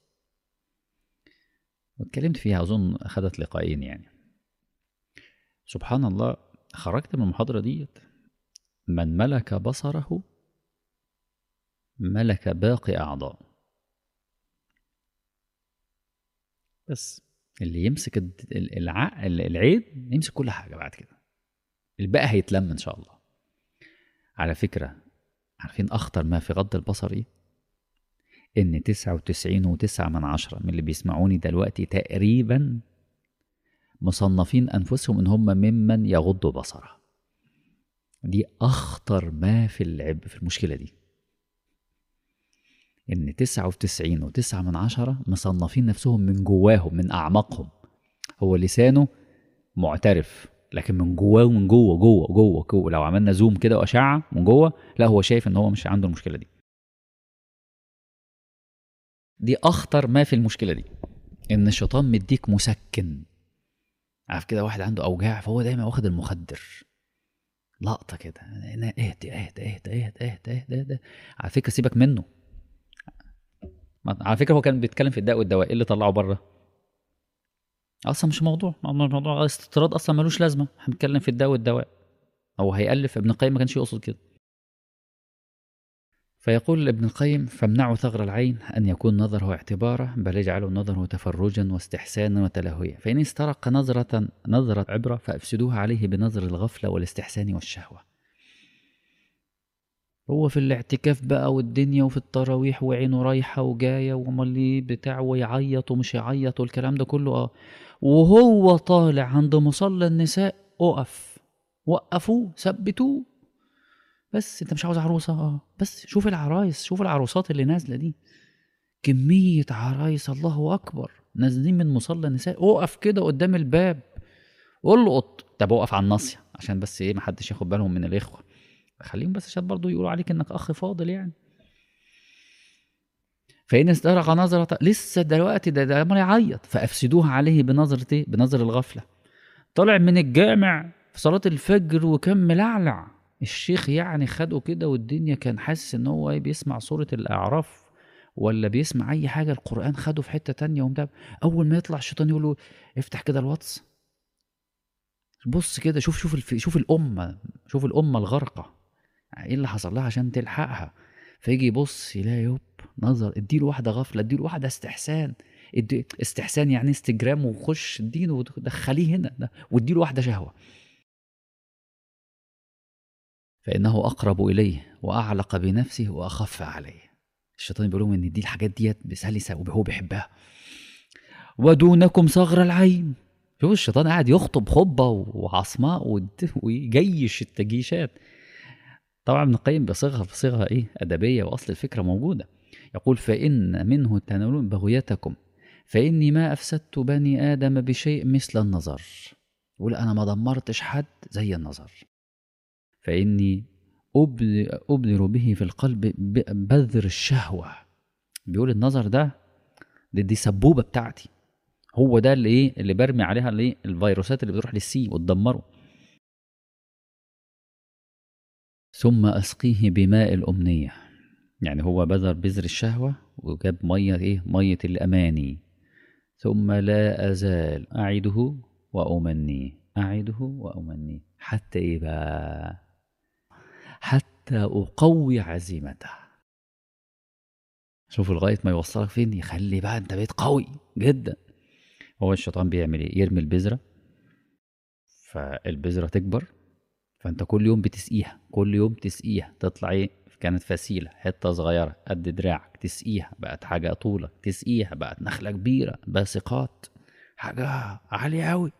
واتكلمت فيها أظن أخدت لقاءين يعني سبحان الله خرجت من المحاضرة ديت من ملك بصره ملك باقي أعضاء بس اللي يمسك العقل العين يمسك كل حاجة بعد كده الباقي هيتلم إن شاء الله على فكرة عارفين أخطر ما في غض البصر إيه؟ إن تسعة وتسعين وتسعة من عشرة من اللي بيسمعوني دلوقتي تقريبا مصنفين أنفسهم إن هم ممن يغض بصره دي أخطر ما في العب في المشكلة دي إن تسعة وتسعين وتسعة من عشرة مصنفين نفسهم من جواهم من أعماقهم هو لسانه معترف لكن من جواه ومن جوه جوه جوه جوه لو عملنا زوم كده وأشعة من جوه لا هو شايف إن هو مش عنده المشكلة دي دي أخطر ما في المشكلة دي إن الشيطان مديك مسكن عارف كده واحد عنده أوجاع فهو دايما واخد المخدر لقطة كده اهدى اهدى اهدى اهدى اهدى اهدى اهدى على فكرة سيبك منه على فكره هو كان بيتكلم في الداء والدواء ايه اللي طلعه بره اصلا مش موضوع موضوع استطراد اصلا ملوش لازمه احنا بنتكلم في الداء والدواء هو هيألف ابن القيم ما كانش يقصد كده فيقول ابن القيم فامنعوا ثغر العين أن يكون نظره اعتبارا بل يجعلوا نظره تفرجا واستحسانا وتلهيا فإن استرق نظرة نظرة عبرة فأفسدوها عليه بنظر الغفلة والاستحسان والشهوة هو في الاعتكاف بقى والدنيا وفي التراويح وعينه رايحة وجاية وامال ليه بتاع ويعيط ومش يعيط والكلام ده كله اه وهو طالع عند مصلى النساء اقف وقفوه ثبتوه بس انت مش عاوز عروسة اه بس شوف العرايس شوف العروسات اللي نازلة دي كمية عرايس الله أكبر نازلين من مصلى النساء اقف كده قدام الباب القط طب اقف على الناصية عشان بس ايه محدش ياخد بالهم من الإخوة خليهم بس عشان برضه يقولوا عليك انك اخ فاضل يعني فإن استرق نظرة لسه دلوقتي ده ده عمال يعيط فأفسدوها عليه بنظرة إيه؟ بنظر الغفلة طلع من الجامع في صلاة الفجر وكان ملعلع الشيخ يعني خده كده والدنيا كان حاسس إن هو إيه بيسمع سورة الأعراف ولا بيسمع أي حاجة القرآن خده في حتة تانية ومتابع أول ما يطلع الشيطان يقول له افتح كده الواتس بص كده شوف شوف الف... شوف الأمة شوف الأمة الغرقة ايه اللي حصل لها عشان تلحقها فيجي يبص يلاقي يوب نظر اديله واحده غفله اديله واحده استحسان ادي استحسان يعني انستجرام وخش اديله ودخليه هنا واديله واحده شهوه فانه اقرب اليه واعلق بنفسه واخف عليه الشيطان بيقول لهم ان دي الحاجات ديت سلسه وهو بيحبها ودونكم صغر العين شوف الشيطان قاعد يخطب خطبه وعصماء ويجيش التجيشات طبعا ابن القيم بصيغه بصيغه ايه ادبيه واصل الفكره موجوده يقول فان منه تنالون بغيتكم فاني ما افسدت بني ادم بشيء مثل النظر يقول انا ما دمرتش حد زي النظر فاني ابذر به في القلب بذر الشهوه بيقول النظر ده دي, دي سبوبه بتاعتي هو ده اللي ايه اللي برمي عليها الايه الفيروسات اللي بتروح للسي وتدمره ثم أسقيه بماء الأمنية يعني هو بذر بذر الشهوة وجاب مية إيه مية الأماني ثم لا أزال أعده وأمنيه أعده وأمنيه حتى إيه بقى حتى أقوي عزيمته شوف لغاية ما يوصلك فين يخلي بقى أنت بقيت قوي جدا هو الشيطان بيعمل إيه يرمي البذرة فالبذرة تكبر فانت كل يوم بتسقيها كل يوم تسقيها تطلع ايه كانت فسيلة حتة صغيرة قد دراعك تسقيها بقت حاجة طولك تسقيها بقت نخلة كبيرة باسقات حاجة عالية أوي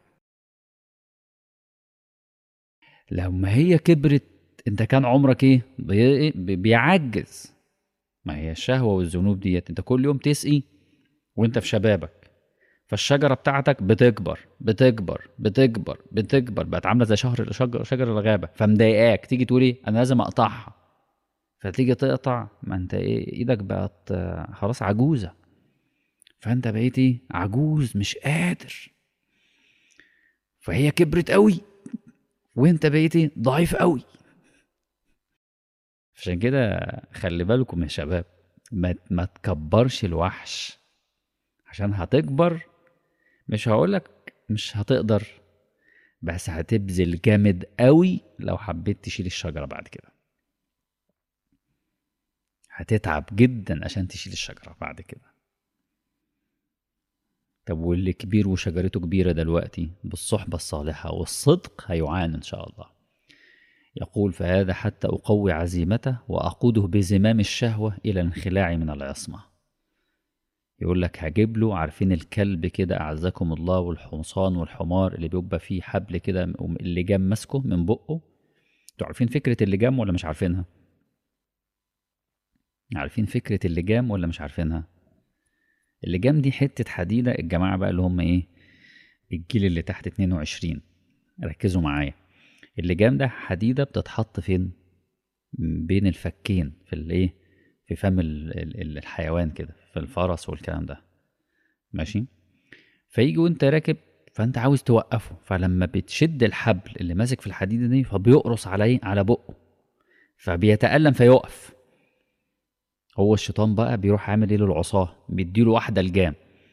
لما هي كبرت انت كان عمرك ايه بي... بيعجز ما هي الشهوة والذنوب ديت انت كل يوم تسقي وانت في شبابك فالشجره بتاعتك بتكبر بتكبر بتكبر بتكبر بقت عامله زي شهر شجر, شجر الغابه فمضايقاك تيجي تقول ايه انا لازم اقطعها فتيجي تقطع ما انت ايه ايدك بقت خلاص عجوزه فانت بقيت ايه عجوز مش قادر فهي كبرت قوي وانت بقيت ايه ضعيف قوي عشان كده خلي بالكم يا شباب ما, ما تكبرش الوحش عشان هتكبر مش هقولك مش هتقدر بس هتبذل جامد قوي لو حبيت تشيل الشجرة بعد كده هتتعب جدا عشان تشيل الشجرة بعد كده طب واللي كبير وشجرته كبيرة دلوقتي بالصحبة الصالحة والصدق هيعان إن شاء الله يقول فهذا حتى أقوي عزيمته وأقوده بزمام الشهوة إلى الانخلاع من العصمة يقول لك هجيب له عارفين الكلب كده اعزكم الله والحصان والحمار اللي بيبقى فيه حبل كده اللجام ماسكه من بقه انتوا عارفين فكره اللجام ولا مش عارفينها عارفين فكره اللجام ولا مش عارفينها اللجام دي حته حديده الجماعه بقى اللي هم ايه الجيل اللي تحت 22 ركزوا معايا اللجام ده حديده بتتحط فين بين الفكين في الايه في فم الحيوان كده في الفرس والكلام ده ماشي فيجي وانت راكب فانت عاوز توقفه فلما بتشد الحبل اللي ماسك في الحديده دي فبيقرص عليه على بقه فبيتألم فيقف هو الشيطان بقى بيروح عامل ايه للعصاه بيديله واحده الجام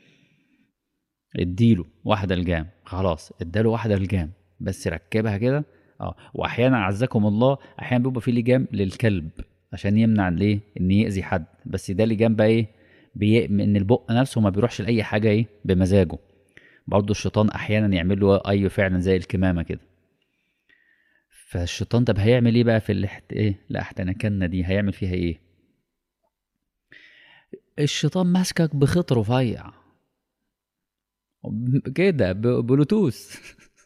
اديله واحده الجام خلاص اداله واحده الجام بس ركبها كده اه واحيانا عزكم الله احيانا بيبقى في لجام للكلب عشان يمنع ليه ان يأذي حد بس ده لجام بقى ايه بي... ان البق نفسه ما بيروحش لاي حاجه ايه بمزاجه برضه الشيطان احيانا يعمل له اي فعلا زي الكمامه كده فالشيطان طب هيعمل ايه بقى في اللي حت... ايه لا احتنكنا دي هيعمل فيها ايه الشيطان ماسكك بخيط رفيع كده ب- بلوتوث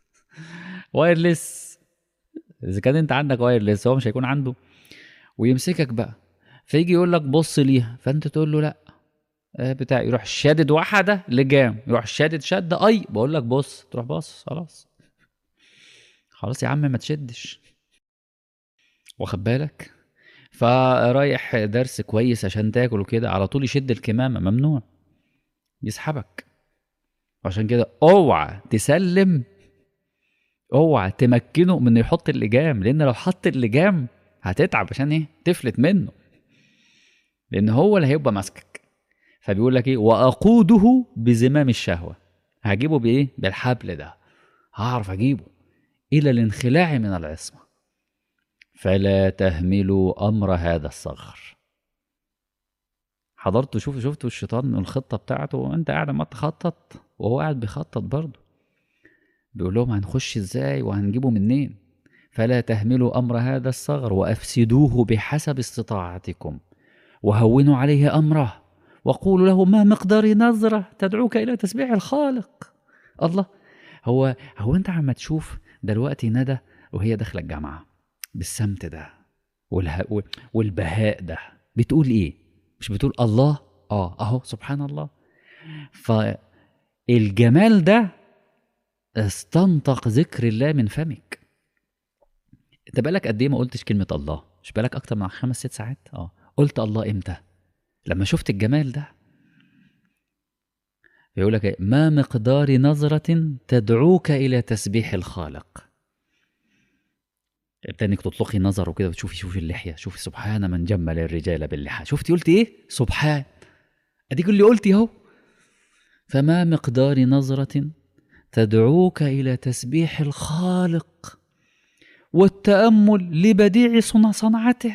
وايرلس اذا كان انت عندك وايرلس هو مش هيكون عنده ويمسكك بقى فيجي يقول لك بص ليها فانت تقول له لا آه بتاع يروح شادد واحده لجام يروح شادد شده اي بقول لك بص تروح باص خلاص خلاص يا عم ما تشدش واخد بالك فرايح درس كويس عشان تاكل وكده على طول يشد الكمامه ممنوع يسحبك عشان كده اوعى تسلم اوعى تمكنه من انه يحط اللجام لان لو حط اللجام هتتعب عشان ايه تفلت منه لان هو اللي هيبقى ماسكك فبيقول لك ايه واقوده بزمام الشهوه هجيبه بايه بالحبل ده هعرف اجيبه الى الانخلاع من العصمه فلا تهملوا امر هذا الصغر حضرتوا شوفوا شفتوا الشيطان الخطه بتاعته وانت قاعد ما تخطط وهو قاعد بيخطط برضه بيقول لهم هنخش ازاي وهنجيبه منين فلا تهملوا امر هذا الصغر وافسدوه بحسب استطاعتكم وهونوا عليه امره وقولوا له ما مقدار نظره تدعوك الى تسبيح الخالق الله هو هو انت عم تشوف دلوقتي ندى وهي داخله الجامعه بالسمت ده والها والبهاء ده بتقول ايه مش بتقول الله اه اهو سبحان الله فالجمال ده استنطق ذكر الله من فمك انت بقالك قد ايه ما قلتش كلمه الله مش بقالك اكتر من خمس ست ساعات اه قلت الله امتى لما شفت الجمال ده يقول لك ما مقدار نظرة تدعوك إلى تسبيح الخالق انك تطلقي نظر وكده وتشوفي شوفي اللحية شوفي سبحان من جمل الرجال باللحى شفتي قلت ايه سبحان اديك اللي قلتي اهو فما مقدار نظرة تدعوك إلى تسبيح الخالق والتأمل لبديع صنع صنعته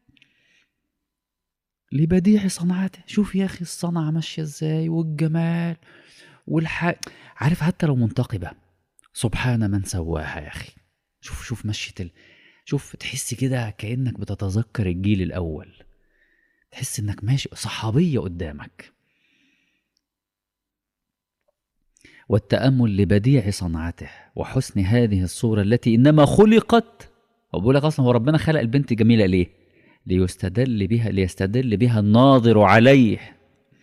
لبديع صنعته شوف يا أخي الصنعة ماشية إزاي والجمال والح عارف حتى لو منتقبة سبحان من سواها يا أخي شوف شوف مشية ال... شوف تحس كده كأنك بتتذكر الجيل الأول تحس إنك ماشي صحابية قدامك والتأمل لبديع صنعته وحسن هذه الصورة التي إنما خلقت هو بيقول لك أصلا هو ربنا خلق البنت جميلة ليه؟ ليستدل بها ليستدل بها الناظر عليه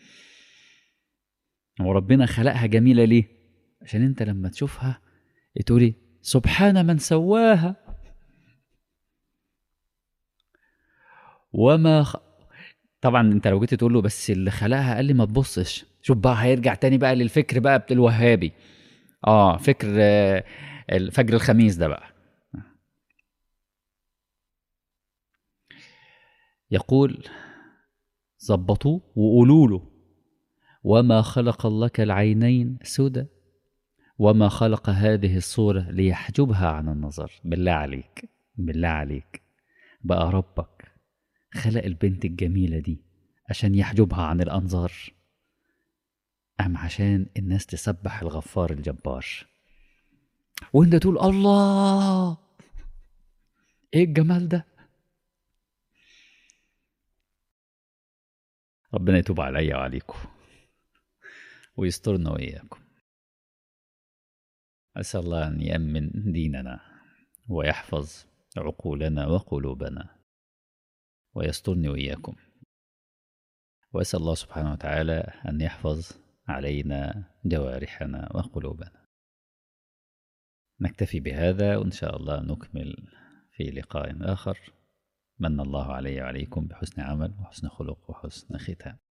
هو ربنا خلقها جميلة ليه؟ عشان أنت لما تشوفها تقولي سبحان من سواها وما خ... طبعا انت لو جيت تقول له بس اللي خلقها قال لي ما تبصش شوف بقى هيرجع تاني بقى للفكر بقى بتاع الوهابي اه فكر آه فجر الخميس ده بقى يقول ظبطوه وقولوا له وما خلق لك العينين سدى وما خلق هذه الصورة ليحجبها عن النظر بالله عليك بالله عليك بقى ربك خلق البنت الجميلة دي عشان يحجبها عن الأنظار أم عشان الناس تسبح الغفار الجبار وانت تقول الله ايه الجمال ده ربنا يتوب عليا وعليكم ويسترنا وإياكم أسأل الله أن يأمن ديننا ويحفظ عقولنا وقلوبنا ويسترني وإياكم وأسأل الله سبحانه وتعالى أن يحفظ علينا جوارحنا وقلوبنا نكتفي بهذا وإن شاء الله نكمل في لقاء آخر من الله علي وعليكم بحسن عمل وحسن خلق وحسن ختام